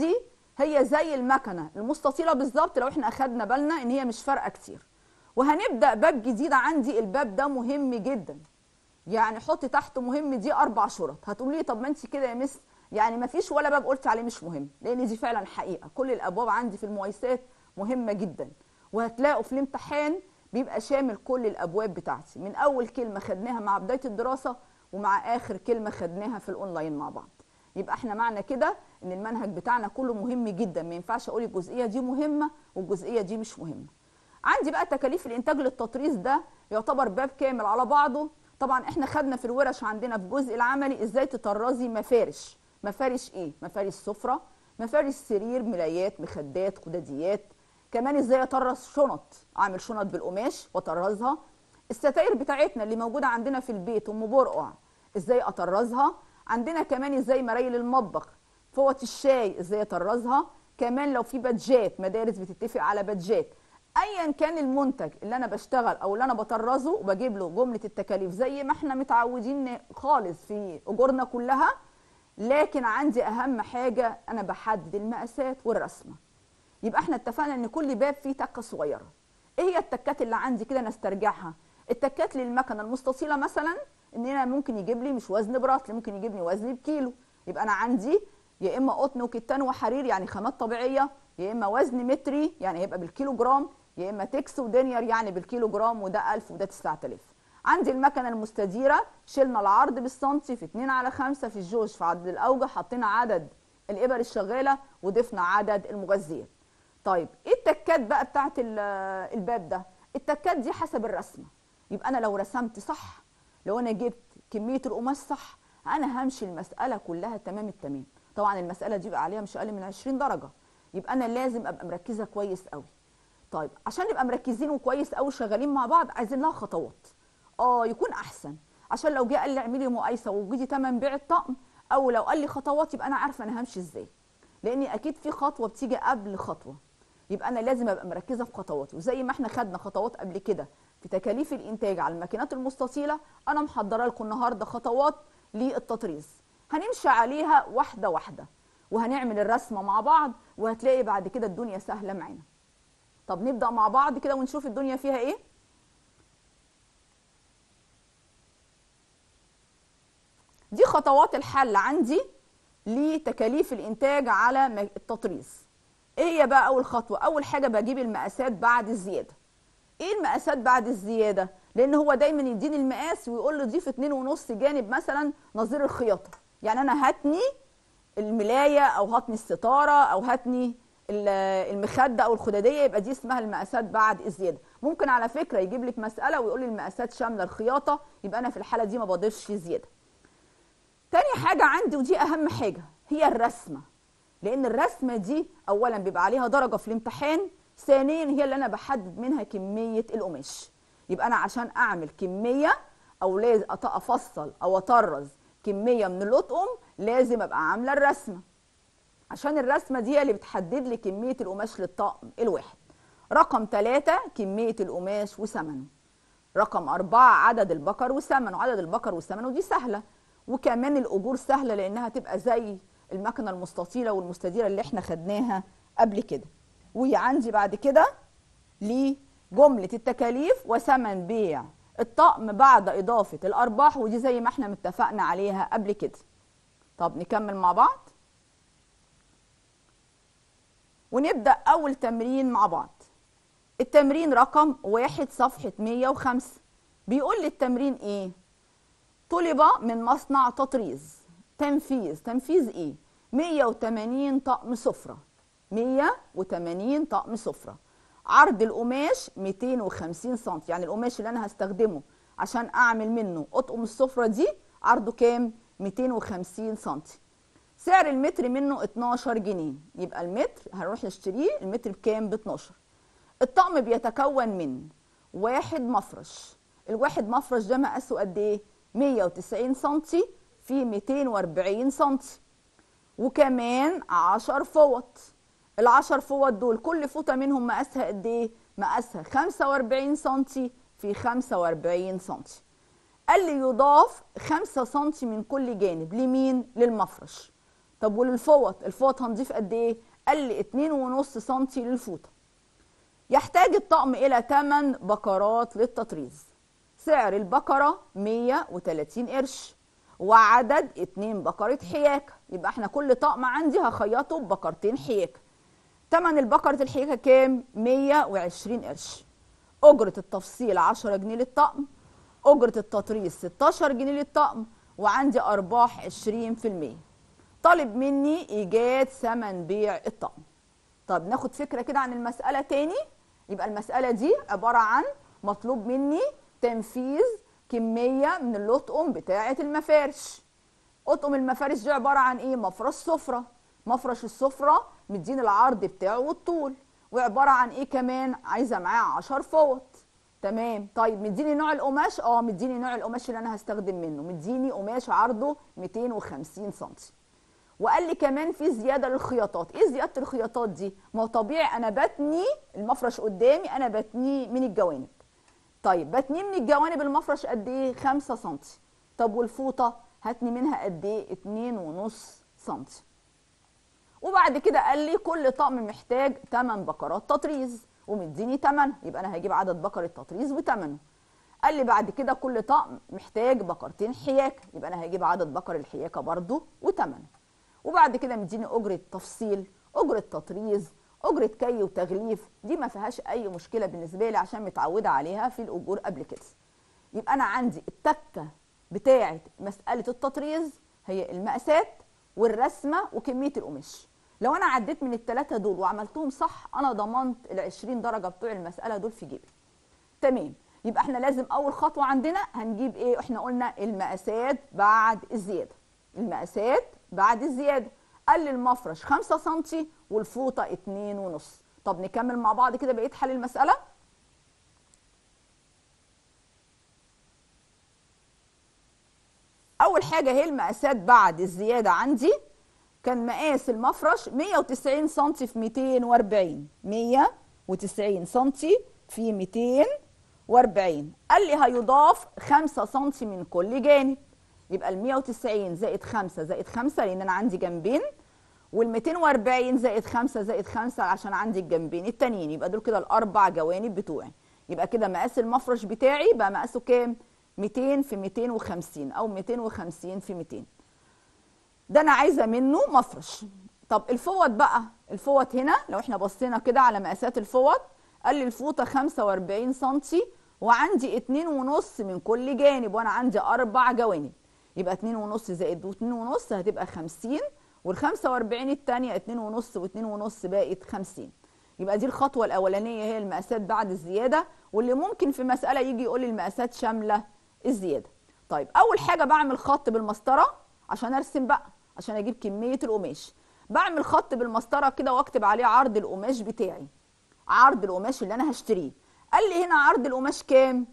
هي زي المكنه المستطيله بالظبط لو احنا اخدنا بالنا ان هي مش فارقه كتير وهنبدا باب جديد عندي الباب ده مهم جدا يعني حطي تحته مهم دي اربع شرط هتقولي لي طب ما انت كده يا مس يعني ما فيش ولا باب قلت عليه مش مهم لان دي فعلا حقيقه كل الابواب عندي في المقايسات مهمه جدا وهتلاقوا في الامتحان بيبقى شامل كل الابواب بتاعتي من اول كلمه خدناها مع بدايه الدراسه ومع اخر كلمه خدناها في الاونلاين مع بعض يبقى احنا معنى كده ان المنهج بتاعنا كله مهم جدا ما ينفعش اقول الجزئيه دي مهمه والجزئيه دي مش مهمه عندي بقى تكاليف الانتاج للتطريز ده يعتبر باب كامل على بعضه طبعا احنا خدنا في الورش عندنا في الجزء العملي ازاي تطرزي مفارش مفارش ايه مفارش سفره مفارش سرير ملايات مخدات قداديات كمان ازاي اطرز شنط اعمل شنط بالقماش واطرزها الستاير بتاعتنا اللي موجوده عندنا في البيت ام برقع ازاي اطرزها عندنا كمان ازاي مرايل المطبخ فوط الشاي ازاي اطرزها كمان لو في بادجات مدارس بتتفق على بادجات ايا كان المنتج اللي انا بشتغل او اللي انا بطرزه وبجيب له جمله التكاليف زي ما احنا متعودين خالص في اجورنا كلها لكن عندي اهم حاجه انا بحدد المقاسات والرسمه يبقى احنا اتفقنا ان كل باب فيه تكه صغيره ايه هي التكات اللي عندي كده نسترجعها التكات للمكنه المستطيله مثلا ان انا ممكن يجيب لي مش وزن براتل ممكن يجيب لي وزن بكيلو يبقى انا عندي يا اما قطن وكتان وحرير يعني خامات طبيعيه يا اما وزن متري يعني هيبقى بالكيلو جرام يا اما تكس ودينير يعني بالكيلو جرام وده 1000 وده 9000 عندي المكنه المستديره شلنا العرض بالسنتي في 2 على 5 في الجوج في عدد الاوجه حطينا عدد الابر الشغاله وضفنا عدد المغذيات طيب ايه التكات بقى بتاعت الباب ده التكات دي حسب الرسمه يبقى انا لو رسمت صح لو انا جبت كميه القماش صح انا همشي المساله كلها تمام التمام طبعا المساله دي بقى عليها مش اقل من 20 درجه يبقى انا لازم ابقى مركزه كويس قوي طيب عشان نبقى مركزين وكويس قوي شغالين مع بعض عايزين لها خطوات اه يكون احسن عشان لو جه قال لي اعملي مقايسه وجدي تمن بيع الطقم او لو قال لي خطوات يبقى انا عارفه انا همشي ازاي لاني اكيد في خطوه بتيجي قبل خطوه يبقى انا لازم ابقى مركزه في خطواتي وزي ما احنا خدنا خطوات قبل كده في تكاليف الانتاج على الماكينات المستطيله انا محضره لكم النهارده خطوات للتطريز هنمشي عليها واحده واحده وهنعمل الرسمه مع بعض وهتلاقي بعد كده الدنيا سهله معانا طب نبدا مع بعض كده ونشوف الدنيا فيها ايه دي خطوات الحل عندي لتكاليف الانتاج على التطريز ايه هي بقى اول خطوه اول حاجه بجيب المقاسات بعد الزياده ايه المقاسات بعد الزياده لان هو دايما يديني المقاس ويقول لي ضيف اتنين ونص جانب مثلا نظير الخياطه يعني انا هاتني الملايه او هاتني الستاره او هاتني المخده او الخداديه يبقى دي اسمها المقاسات بعد الزياده ممكن على فكره يجيب لك مساله ويقول لي المقاسات شامله الخياطه يبقى انا في الحاله دي ما بضيفش زياده تاني حاجه عندي ودي اهم حاجه هي الرسمه لان الرسمه دي اولا بيبقى عليها درجه في الامتحان ثانيا هي اللي انا بحدد منها كميه القماش يبقى انا عشان اعمل كميه او لازم افصل او اطرز كميه من الاطقم لازم ابقى عامله الرسمه عشان الرسمه دي هي اللي بتحدد لي كميه القماش للطقم الواحد رقم ثلاثة كمية القماش وثمنه رقم أربعة عدد البقر وثمنه عدد البقر وثمنه دي سهلة وكمان الأجور سهلة لأنها تبقى زي المكنة المستطيلة والمستديرة اللي احنا خدناها قبل كده وعندي بعد كده لجملة التكاليف وثمن بيع الطقم بعد إضافة الأرباح ودي زي ما احنا متفقنا عليها قبل كده طب نكمل مع بعض ونبدأ أول تمرين مع بعض التمرين رقم واحد صفحة 105 بيقول لي التمرين ايه طلب من مصنع تطريز تنفيذ تنفيذ ايه 180 طقم سفرة 180 طقم سفرة عرض القماش 250 سم يعني القماش اللي انا هستخدمه عشان اعمل منه اطقم السفرة دي عرضه كام 250 سم سعر المتر منه 12 جنيه يبقى المتر هنروح نشتريه المتر بكام ب 12 الطقم بيتكون من واحد مفرش الواحد مفرش ده مقاسه قد ايه 190 سم في 240 سم وكمان 10 فوط ال10 فوط دول كل فوطه منهم مقاسها قد ايه مقاسها 45 سم في 45 سم قال لي يضاف 5 سم من كل جانب لمين للمفرش طب وللفوط الفوط هنضيف قد ايه قال لي 2.5 سم للفوطه يحتاج الطقم الى 8 بكرات للتطريز سعر البكره 130 قرش وعدد 2 بكره حياكه يبقى احنا كل طقم عندي هخيطه ببكرتين حياكه تمن البكره الحياكه كام 120 قرش اجره التفصيل 10 جنيه للطقم اجره التطريز 16 جنيه للطقم وعندي ارباح 20% طالب مني ايجاد ثمن بيع الطقم طب ناخد فكره كده عن المساله تاني يبقى المساله دي عباره عن مطلوب مني تنفيذ كميه من الاطقم بتاعه المفارش اطقم المفارش دي عباره عن ايه مفرش سفره مفرش السفره مديني العرض بتاعه والطول وعباره عن ايه كمان عايزه معاه 10 فوط تمام طيب مديني نوع القماش اه مديني نوع القماش اللي انا هستخدم منه مديني قماش عرضه 250 سم وقال لي كمان في زياده للخياطات ايه زياده الخياطات دي ما هو طبيعي انا بتني المفرش قدامي انا بتنيه من الجوانب طيب بتنيه من الجوانب المفرش قد ايه 5 سم طب والفوطه هتني منها قد ايه 2.5 سم وبعد كده قال لي كل طقم محتاج 8 بكرات تطريز ومديني 8 يبقى انا هجيب عدد بكر التطريز وثمنه قال لي بعد كده كل طقم محتاج بكرتين حياكه يبقى انا هجيب عدد بكر الحياكه برضو وثمنه وبعد كده مديني اجره تفصيل اجره تطريز اجره كي وتغليف دي ما فيهاش اي مشكله بالنسبه لي عشان متعوده عليها في الاجور قبل كده يبقى انا عندي التكه بتاعه مساله التطريز هي المقاسات والرسمه وكميه القماش لو انا عديت من الثلاثه دول وعملتهم صح انا ضمنت ال 20 درجه بتوع المساله دول في جيبي تمام يبقى احنا لازم اول خطوه عندنا هنجيب ايه احنا قلنا المقاسات بعد الزياده المقاسات بعد الزياده قال لي المفرش 5 سم والفوطه 2.5 طب نكمل مع بعض كده بقيه حل المساله اول حاجه هي المقاسات بعد الزياده عندي كان مقاس المفرش 190 سم في 240 190 سم في 240 قال لي هيضاف 5 سم من كل جانب يبقى ال 190 زائد 5 زائد 5 لان انا عندي جنبين وال 240 زائد 5 زائد 5 عشان عندي الجنبين التانيين يبقى دول كده الاربع جوانب بتوعي يبقى كده مقاس المفرش بتاعي بقى مقاسه كام 200 في 250 او 250 في 200 ده انا عايزه منه مفرش طب الفوط بقى الفوط هنا لو احنا بصينا كده على مقاسات الفوط قال لي الفوطه 45 سم وعندي 2.5 من كل جانب وانا عندي اربع جوانب يبقى 2.5 زائد 2.5 هتبقى 50 وال 45 الثانيه 2.5 و2.5 بقت 50 يبقى دي الخطوه الاولانيه هي المقاسات بعد الزياده واللي ممكن في مساله يجي يقول لي المقاسات شامله الزياده طيب اول حاجه بعمل خط بالمسطره عشان ارسم بقى عشان اجيب كميه القماش بعمل خط بالمسطره كده واكتب عليه عرض القماش بتاعي عرض القماش اللي انا هشتريه قال لي هنا عرض القماش كام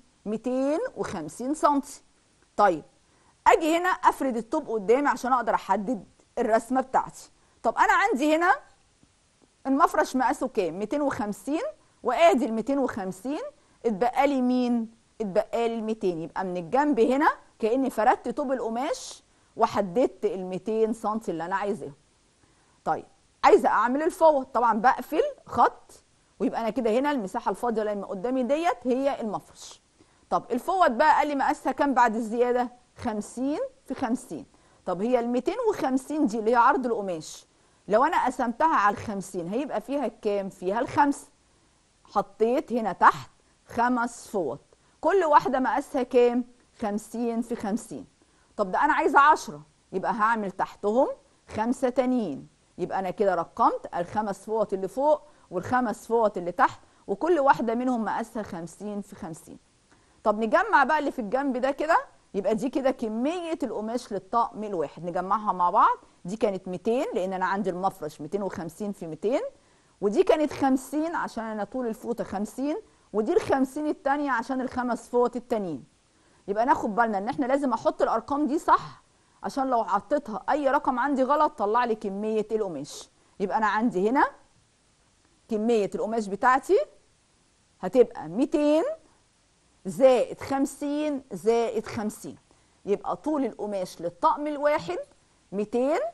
250 سم طيب اجي هنا افرد الطوب قدامي عشان اقدر احدد الرسمه بتاعتي طب انا عندي هنا المفرش مقاسه كام 250 وادي ال 250 اتبقى لي مين اتبقى لي ال 200 يبقى من الجنب هنا كاني فردت طوب القماش وحددت ال 200 سم اللي انا عايزاه طيب عايزه اعمل الفوط طبعا بقفل خط ويبقى انا كده هنا المساحه الفاضيه اللي قدامي ديت هي المفرش طب الفوط بقى قال لي مقاسها كام بعد الزياده 50 في 50 طب هي ال 250 دي اللي هي عرض القماش لو انا قسمتها على ال 50 هيبقى فيها كام فيها الخمسه حطيت هنا تحت خمس فوط كل واحده مقاسها كام 50 في 50 طب ده انا عايزه 10 يبقى هعمل تحتهم خمسه تانيين يبقى انا كده رقمت الخمس فوط اللي فوق والخمس فوط اللي تحت وكل واحده منهم مقاسها 50 في 50 طب نجمع بقى اللي في الجنب ده كده يبقى دي كده كميه القماش للطقم الواحد نجمعها مع بعض دي كانت 200 لان انا عندي المفرش 250 في 200 ودي كانت 50 عشان انا طول الفوطه 50 ودي ال 50 الثانيه عشان الخمس فوط التانيين يبقى ناخد بالنا ان احنا لازم احط الارقام دي صح عشان لو حطيتها اي رقم عندي غلط طلع لي كميه القماش يبقى انا عندي هنا كميه القماش بتاعتي هتبقى 200 زائد 50 زائد 50 يبقى طول القماش للطقم الواحد 200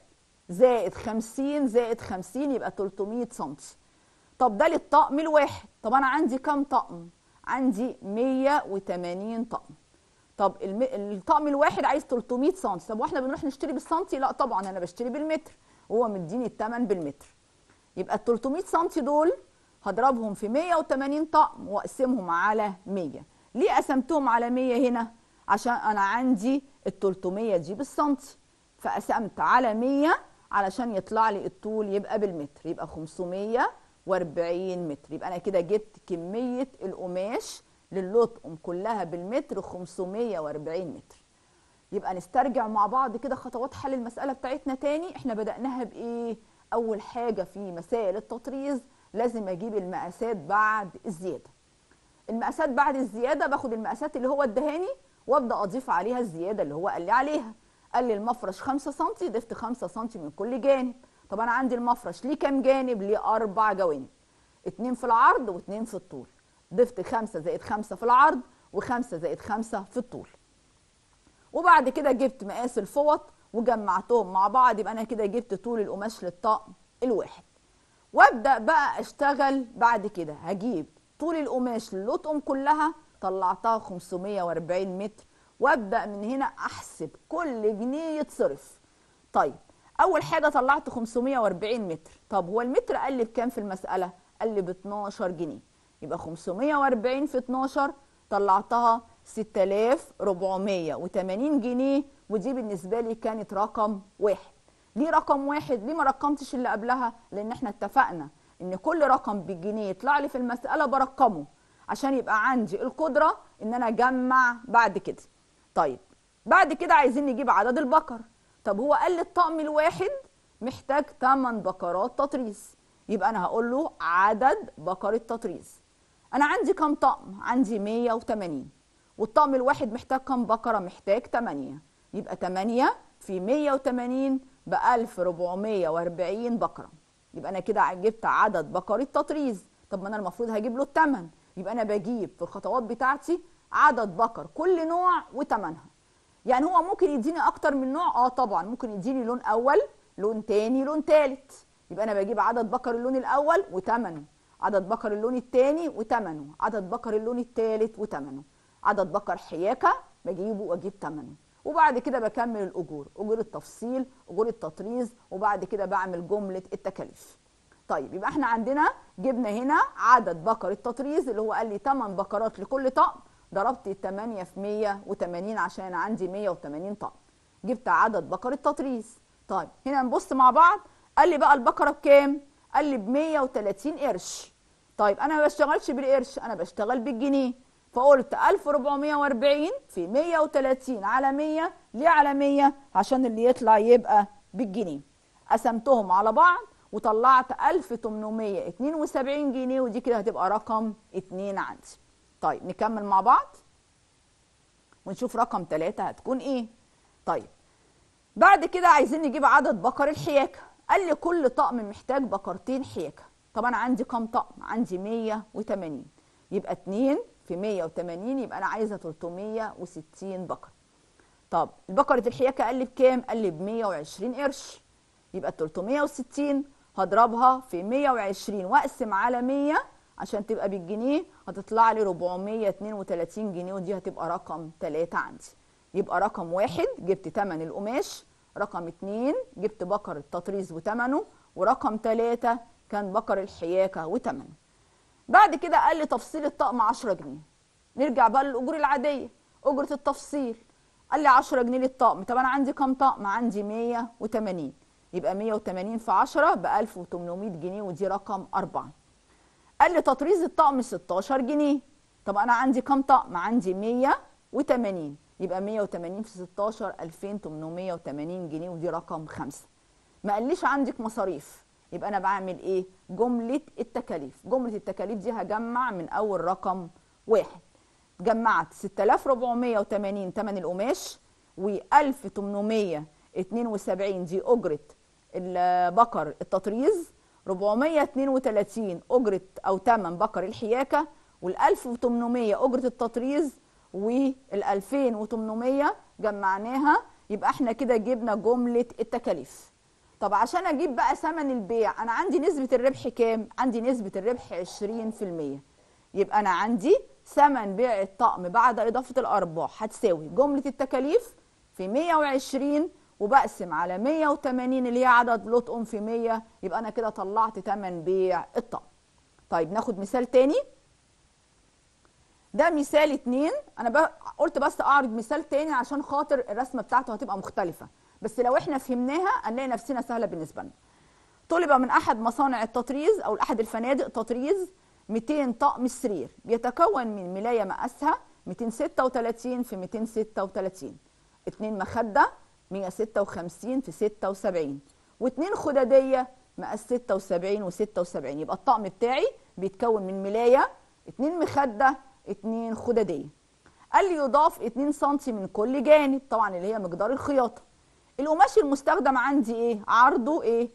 زائد 50 زائد 50 يبقى 300 سنتي طب ده للطقم الواحد طب انا عندي كام طقم عندي 180 طقم طب الم... الطقم الواحد عايز 300 سنتي طب واحنا بنروح نشتري بالسنتي لا طبعا انا بشتري بالمتر وهو مديني الثمن بالمتر يبقى ال 300 سنتي دول هضربهم في 180 طقم واقسمهم على 100 ليه قسمتهم على 100 هنا عشان انا عندي ال 300 دي بالسنتي فقسمت على 100 علشان يطلع لي الطول يبقى بالمتر يبقى 540 متر يبقى انا كده جبت كميه القماش للطقم كلها بالمتر 540 متر يبقى نسترجع مع بعض كده خطوات حل المساله بتاعتنا تاني احنا بداناها بايه اول حاجه في مسائل التطريز لازم اجيب المقاسات بعد الزياده المقاسات بعد الزياده باخد المقاسات اللي هو ادهاني وابدا اضيف عليها الزياده اللي هو قال لي عليها قال لي المفرش 5 سم ضفت 5 سم من كل جانب طب انا عندي المفرش ليه كام جانب ليه اربع جوانب اتنين في العرض واتنين في الطول ضفت 5 زائد 5 في العرض و5 زائد 5 في الطول وبعد كده جبت مقاس الفوط وجمعتهم مع بعض يبقى انا كده جبت طول القماش للطقم الواحد وابدا بقى اشتغل بعد كده هجيب طول القماش للطقم كلها طلعتها 540 متر وابدا من هنا احسب كل جنيه يتصرف طيب اول حاجه طلعت 540 متر طب هو المتر قل بكام في المساله قل ب 12 جنيه يبقى 540 في 12 طلعتها 6480 جنيه ودي بالنسبه لي كانت رقم واحد ليه رقم واحد ليه ما رقمتش اللي قبلها لان احنا اتفقنا ان كل رقم بالجنيه يطلع لي في المساله برقمه عشان يبقى عندي القدره ان انا اجمع بعد كده طيب بعد كده عايزين نجيب عدد البقر طب هو قال لي الطقم الواحد محتاج 8 بقرات تطريز يبقى انا هقول له عدد بقر التطريز انا عندي كام طقم عندي 180 والطقم الواحد محتاج كام بقره محتاج 8 يبقى 8 في 180 ب 1440 بقره يبقى انا كده جبت عدد بقر التطريز طب ما انا المفروض هجيب له الثمن يبقى انا بجيب في الخطوات بتاعتي عدد بقر كل نوع وثمنها يعني هو ممكن يديني اكتر من نوع اه طبعا ممكن يديني لون اول لون تاني لون تالت يبقى انا بجيب عدد بقر اللون الاول وثمنه عدد بقر اللون الثاني وثمنه عدد بقر اللون الثالث وثمنه عدد بقر حياكه بجيبه واجيب ثمنه وبعد كده بكمل الاجور اجور التفصيل اجور التطريز وبعد كده بعمل جمله التكاليف طيب يبقى احنا عندنا جبنا هنا عدد بقر التطريز اللي هو قال لي 8 بقرات لكل طقم ضربت 8 في 180 عشان عندي 180 طقم جبت عدد بقر التطريز طيب هنا نبص مع بعض قال لي بقى البقره بكام قال لي ب 130 قرش طيب انا ما بشتغلش بالقرش انا بشتغل بالجنيه فقلت 1440 في 130 على 100 ليه على 100 عشان اللي يطلع يبقى بالجنيه قسمتهم على بعض وطلعت 1872 جنيه ودي كده هتبقى رقم 2 عندي طيب نكمل مع بعض ونشوف رقم 3 هتكون ايه طيب بعد كده عايزين نجيب عدد بقر الحياكه قال لي كل طقم محتاج بقرتين حياكه طب انا عندي كام طقم عندي 180 يبقى 2 في 180 يبقى انا عايزه 360 بقره طب بقره الحياكه قال لي بكام قال لي ب 120 قرش يبقى 360 هضربها في 120 واقسم على 100 عشان تبقى بالجنيه هتطلع لي 432 جنيه ودي هتبقى رقم 3 عندي يبقى رقم واحد جبت تمن القماش رقم اتنين جبت بقر التطريز وتمنه ورقم تلاتة كان بقر الحياكة وتمنه بعد كده قال لي تفصيل الطقم 10 جنيه نرجع بقى للأجور العادية أجرة التفصيل قال لي 10 جنيه للطقم طب أنا عندي كام طقم عندي 180 يبقى 180 في 10 ب 1800 جنيه ودي رقم أربعة قال لي تطريز الطقم 16 جنيه طب أنا عندي كام طقم عندي 180 يبقى 180 في 16 2880 جنيه ودي رقم خمسة ما قاليش عندك مصاريف يبقى انا بعمل ايه جمله التكاليف جمله التكاليف دي هجمع من اول رقم واحد جمعت 6480 ثمن القماش و1872 دي اجره البقر التطريز 432 اجره او ثمن بقر الحياكه وال 1800 اجره التطريز وال 2800 جمعناها يبقى احنا كده جبنا جمله التكاليف طب عشان اجيب بقى ثمن البيع انا عندي نسبة الربح كام عندي نسبة الربح 20% يبقى انا عندي ثمن بيع الطقم بعد اضافة الارباح هتساوي جملة التكاليف في 120 وبقسم على 180 اللي هي عدد لطقم في 100 يبقى انا كده طلعت ثمن بيع الطقم طيب ناخد مثال تاني ده مثال اتنين انا بقى قلت بس اعرض مثال تاني عشان خاطر الرسمه بتاعته هتبقى مختلفه بس لو احنا فهمناها هنلاقي نفسنا سهله بالنسبه لنا طلب من احد مصانع التطريز او احد الفنادق تطريز 200 طقم سرير بيتكون من ملايه مقاسها 236 في 236 اتنين مخده 156 في 76 واتنين خداديه مقاس 76 و76 يبقى الطقم بتاعي بيتكون من ملايه اتنين مخده اتنين خداديه قال لي يضاف 2 سم من كل جانب طبعا اللي هي مقدار الخياطه القماش المستخدم عندي ايه عرضه ايه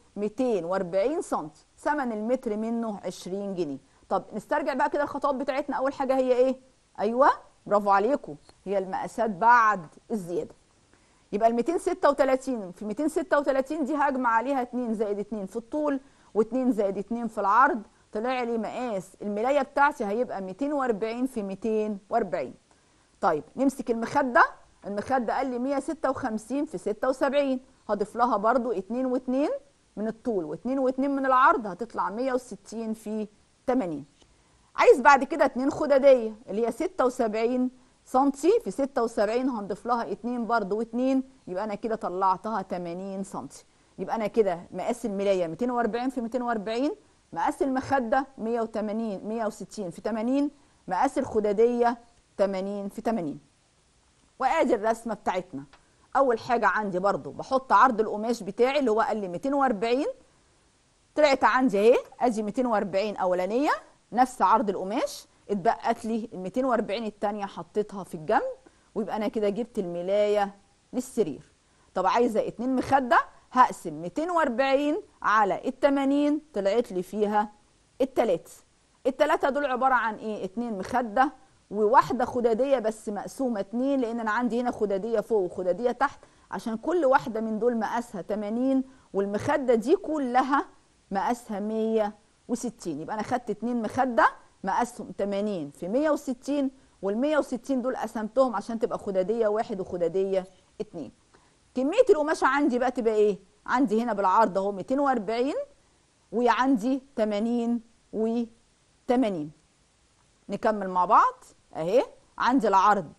240 سم ثمن المتر منه 20 جنيه طب نسترجع بقى كده الخطوات بتاعتنا اول حاجه هي ايه ايوه برافو عليكم هي المقاسات بعد الزياده يبقى ال 236 في 236 دي هجمع عليها 2 زائد 2 في الطول و2 زائد 2 في العرض طلع لي مقاس الملايه بتاعتي هيبقى 240 في 240 طيب نمسك المخده المخده قال لي 156 في 76 هضيف لها برضو 2 و2 من الطول و2 و2 من العرض هتطلع 160 في 80 عايز بعد كده 2 خداديه اللي هي 76 سنتي في 76 هنضيف لها 2 برضو و2 يبقى انا كده طلعتها 80 سنتي يبقى انا كده مقاس الملايه 240 في 240 مقاس المخده 180 160 في 80 مقاس الخداديه 80 في 80 وادي الرسمه بتاعتنا اول حاجه عندي برضو بحط عرض القماش بتاعي اللي هو قال لي 240 طلعت عندي اهي ادي 240 اولانيه نفس عرض القماش اتبقت لي ال 240 الثانيه حطيتها في الجنب ويبقى انا كده جبت الملايه للسرير طب عايزه اتنين مخده هقسم 240 على ال 80 طلعت لي فيها التلاتة التلاتة دول عبارة عن ايه اتنين مخدة وواحدة خدادية بس مقسومة اتنين لان انا عندي هنا خدادية فوق وخدادية تحت عشان كل واحدة من دول مقاسها 80 والمخدة دي كلها مقاسها 160 يبقى انا خدت اتنين مخدة مقاسهم 80 في 160 وال 160 دول قسمتهم عشان تبقى خدادية واحد وخدادية اتنين كمية القماشة عندي بقى تبقى ايه؟ عندي هنا بالعرض اهو 240 وعندي 80 و 80 نكمل مع بعض اهي عندي العرض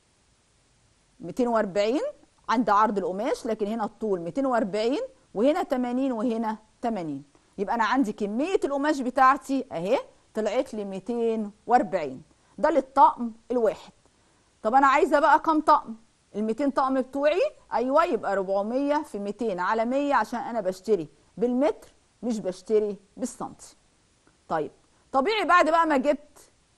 240 عند عرض القماش لكن هنا الطول 240 وهنا 80 وهنا 80 يبقى انا عندي كمية القماش بتاعتي اهي طلعت لي 240 ده للطقم الواحد طب انا عايزه بقى كام طقم ال 200 طقم بتوعي ايوه يبقى 400 في 200 على 100 عشان انا بشتري بالمتر مش بشتري بالسنتي طيب طبيعي بعد بقى ما جبت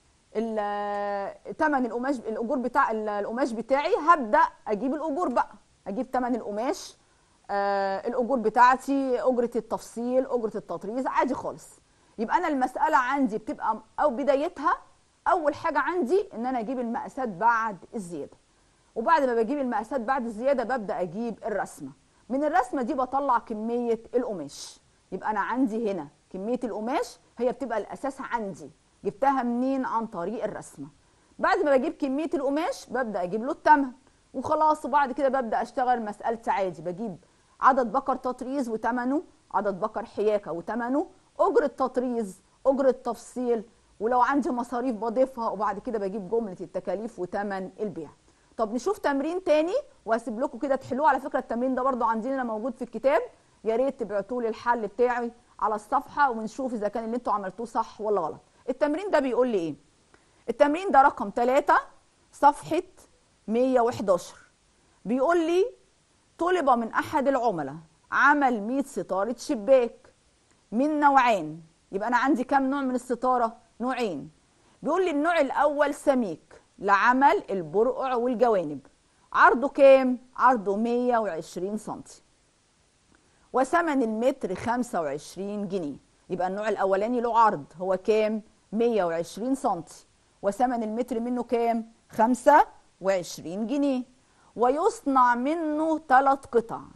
ثمن القماش الاجور بتاع القماش بتاعي هبدا اجيب الاجور بقى اجيب ثمن القماش آه الاجور بتاعتي اجره التفصيل اجره التطريز عادي خالص يبقى انا المساله عندي بتبقى او بدايتها اول حاجه عندي ان انا اجيب المقاسات بعد الزياده وبعد ما بجيب المقاسات بعد الزياده ببدا اجيب الرسمه من الرسمه دي بطلع كميه القماش يبقى انا عندي هنا كميه القماش هي بتبقى الاساس عندي جبتها منين عن طريق الرسمه بعد ما بجيب كميه القماش ببدا اجيب له الثمن وخلاص وبعد كده ببدا اشتغل مسالتي عادي بجيب عدد بكر تطريز وثمنه عدد بكر حياكه وثمنه اجره تطريز اجره تفصيل ولو عندي مصاريف بضيفها وبعد كده بجيب جمله التكاليف وثمن البيع طب نشوف تمرين تاني وهسيب لكم كده تحلوه على فكره التمرين ده برضو عندنا موجود في الكتاب يا ريت تبعتوا لي الحل بتاعي على الصفحه ونشوف اذا كان اللي انتوا عملتوه صح ولا غلط التمرين ده بيقول لي ايه التمرين ده رقم 3 صفحه 111 بيقول لي طلب من احد العملاء عمل 100 ستاره شباك من نوعين يبقى انا عندي كام نوع من الستاره نوعين بيقول لي النوع الاول سميك لعمل البرقع والجوانب عرضه كام عرضه 120 سم وثمن المتر 25 جنيه يبقى النوع الاولاني له عرض هو كام 120 سم وثمن المتر منه كام 25 جنيه ويصنع منه ثلاث قطع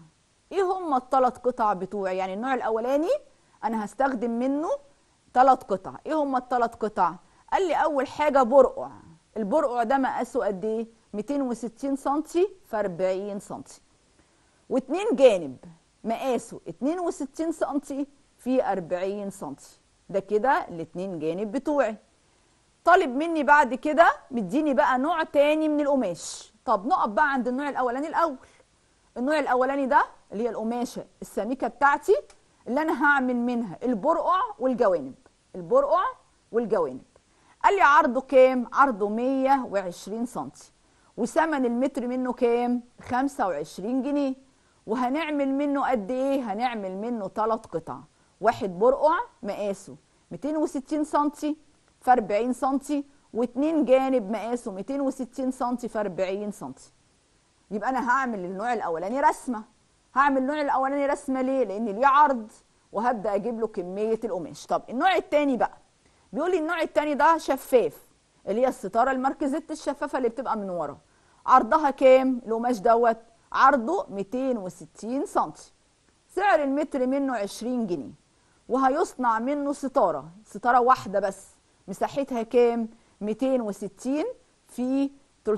ايه هم الثلاث قطع بتوعي يعني النوع الاولاني انا هستخدم منه ثلاث قطع ايه هم الثلاث قطع قال لي اول حاجه برقع البرقع ده مقاسه قد ايه 260 سم في 40 سم واتنين جانب مقاسه 62 سم في 40 سم ده كده الاتنين جانب بتوعي طالب مني بعد كده مديني بقى نوع تاني من القماش طب نقف بقى عند النوع الاولاني الاول النوع الاولاني ده اللي هي القماشه السميكه بتاعتي اللي انا هعمل منها البرقع والجوانب البرقع والجوانب قال لي عرضه كام عرضه 120 سم وثمن المتر منه كام 25 جنيه وهنعمل منه قد ايه هنعمل منه ثلاث قطع واحد برقع مقاسه 260 سم في 40 سم واتنين جانب مقاسه 260 سم في 40 سم يبقى انا هعمل النوع الاولاني رسمه هعمل النوع الاولاني رسمه ليه لان ليه عرض وهبدا اجيب له كميه القماش طب النوع الثاني بقى بيقول لي النوع الثاني ده شفاف اللي هي الستاره المركزيه الشفافه اللي بتبقى من ورا عرضها كام القماش دوت عرضه 260 سم سعر المتر منه 20 جنيه وهيصنع منه ستاره ستاره واحده بس مساحتها كام 260 في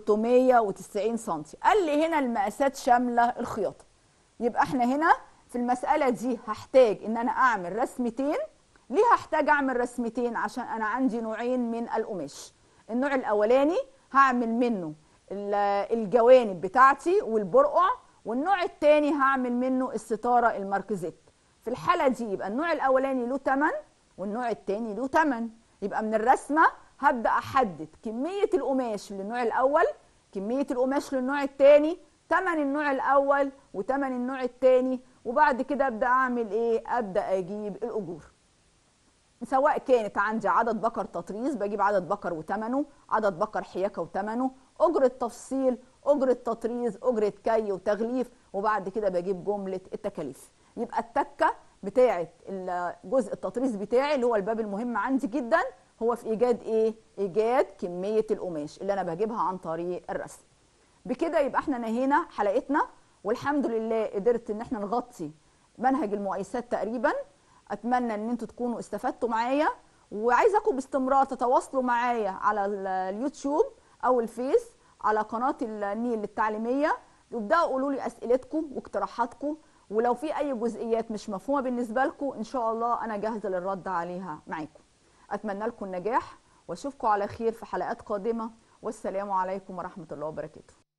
390 سم قال لي هنا المقاسات شامله الخياطه يبقى احنا هنا في المساله دي هحتاج ان انا اعمل رسمتين ليه هحتاج اعمل رسمتين عشان انا عندي نوعين من القماش النوع الاولاني هعمل منه الجوانب بتاعتي والبرقع والنوع الثاني هعمل منه الستاره الماركزيت في الحاله دي يبقى النوع الاولاني له ثمن والنوع الثاني له ثمن يبقى من الرسمه هبدا احدد كميه القماش للنوع الاول كميه القماش للنوع الثاني ثمن النوع الاول وثمن النوع الثاني وبعد كده ابدا اعمل ايه ابدا اجيب الاجور سواء كانت عندي عدد بقر تطريز بجيب عدد بقر وثمنه عدد بقر حياكه وثمنه اجره تفصيل اجره تطريز اجره كي وتغليف وبعد كده بجيب جمله التكاليف يبقى التكه بتاعه الجزء التطريز بتاعي اللي هو الباب المهم عندي جدا هو في ايجاد ايه ايجاد كميه القماش اللي انا بجيبها عن طريق الرسم بكده يبقى احنا نهينا حلقتنا والحمد لله قدرت ان احنا نغطي منهج المقايسات تقريبا اتمنى ان انتوا تكونوا استفدتوا معايا وعايزاكم باستمرار تتواصلوا معايا على اليوتيوب او الفيس على قناه النيل التعليميه وابداوا قولوا لي اسئلتكم واقتراحاتكم ولو في اي جزئيات مش مفهومه بالنسبه لكم ان شاء الله انا جاهزه للرد عليها معاكم اتمنى لكم النجاح واشوفكم على خير في حلقات قادمه والسلام عليكم ورحمه الله وبركاته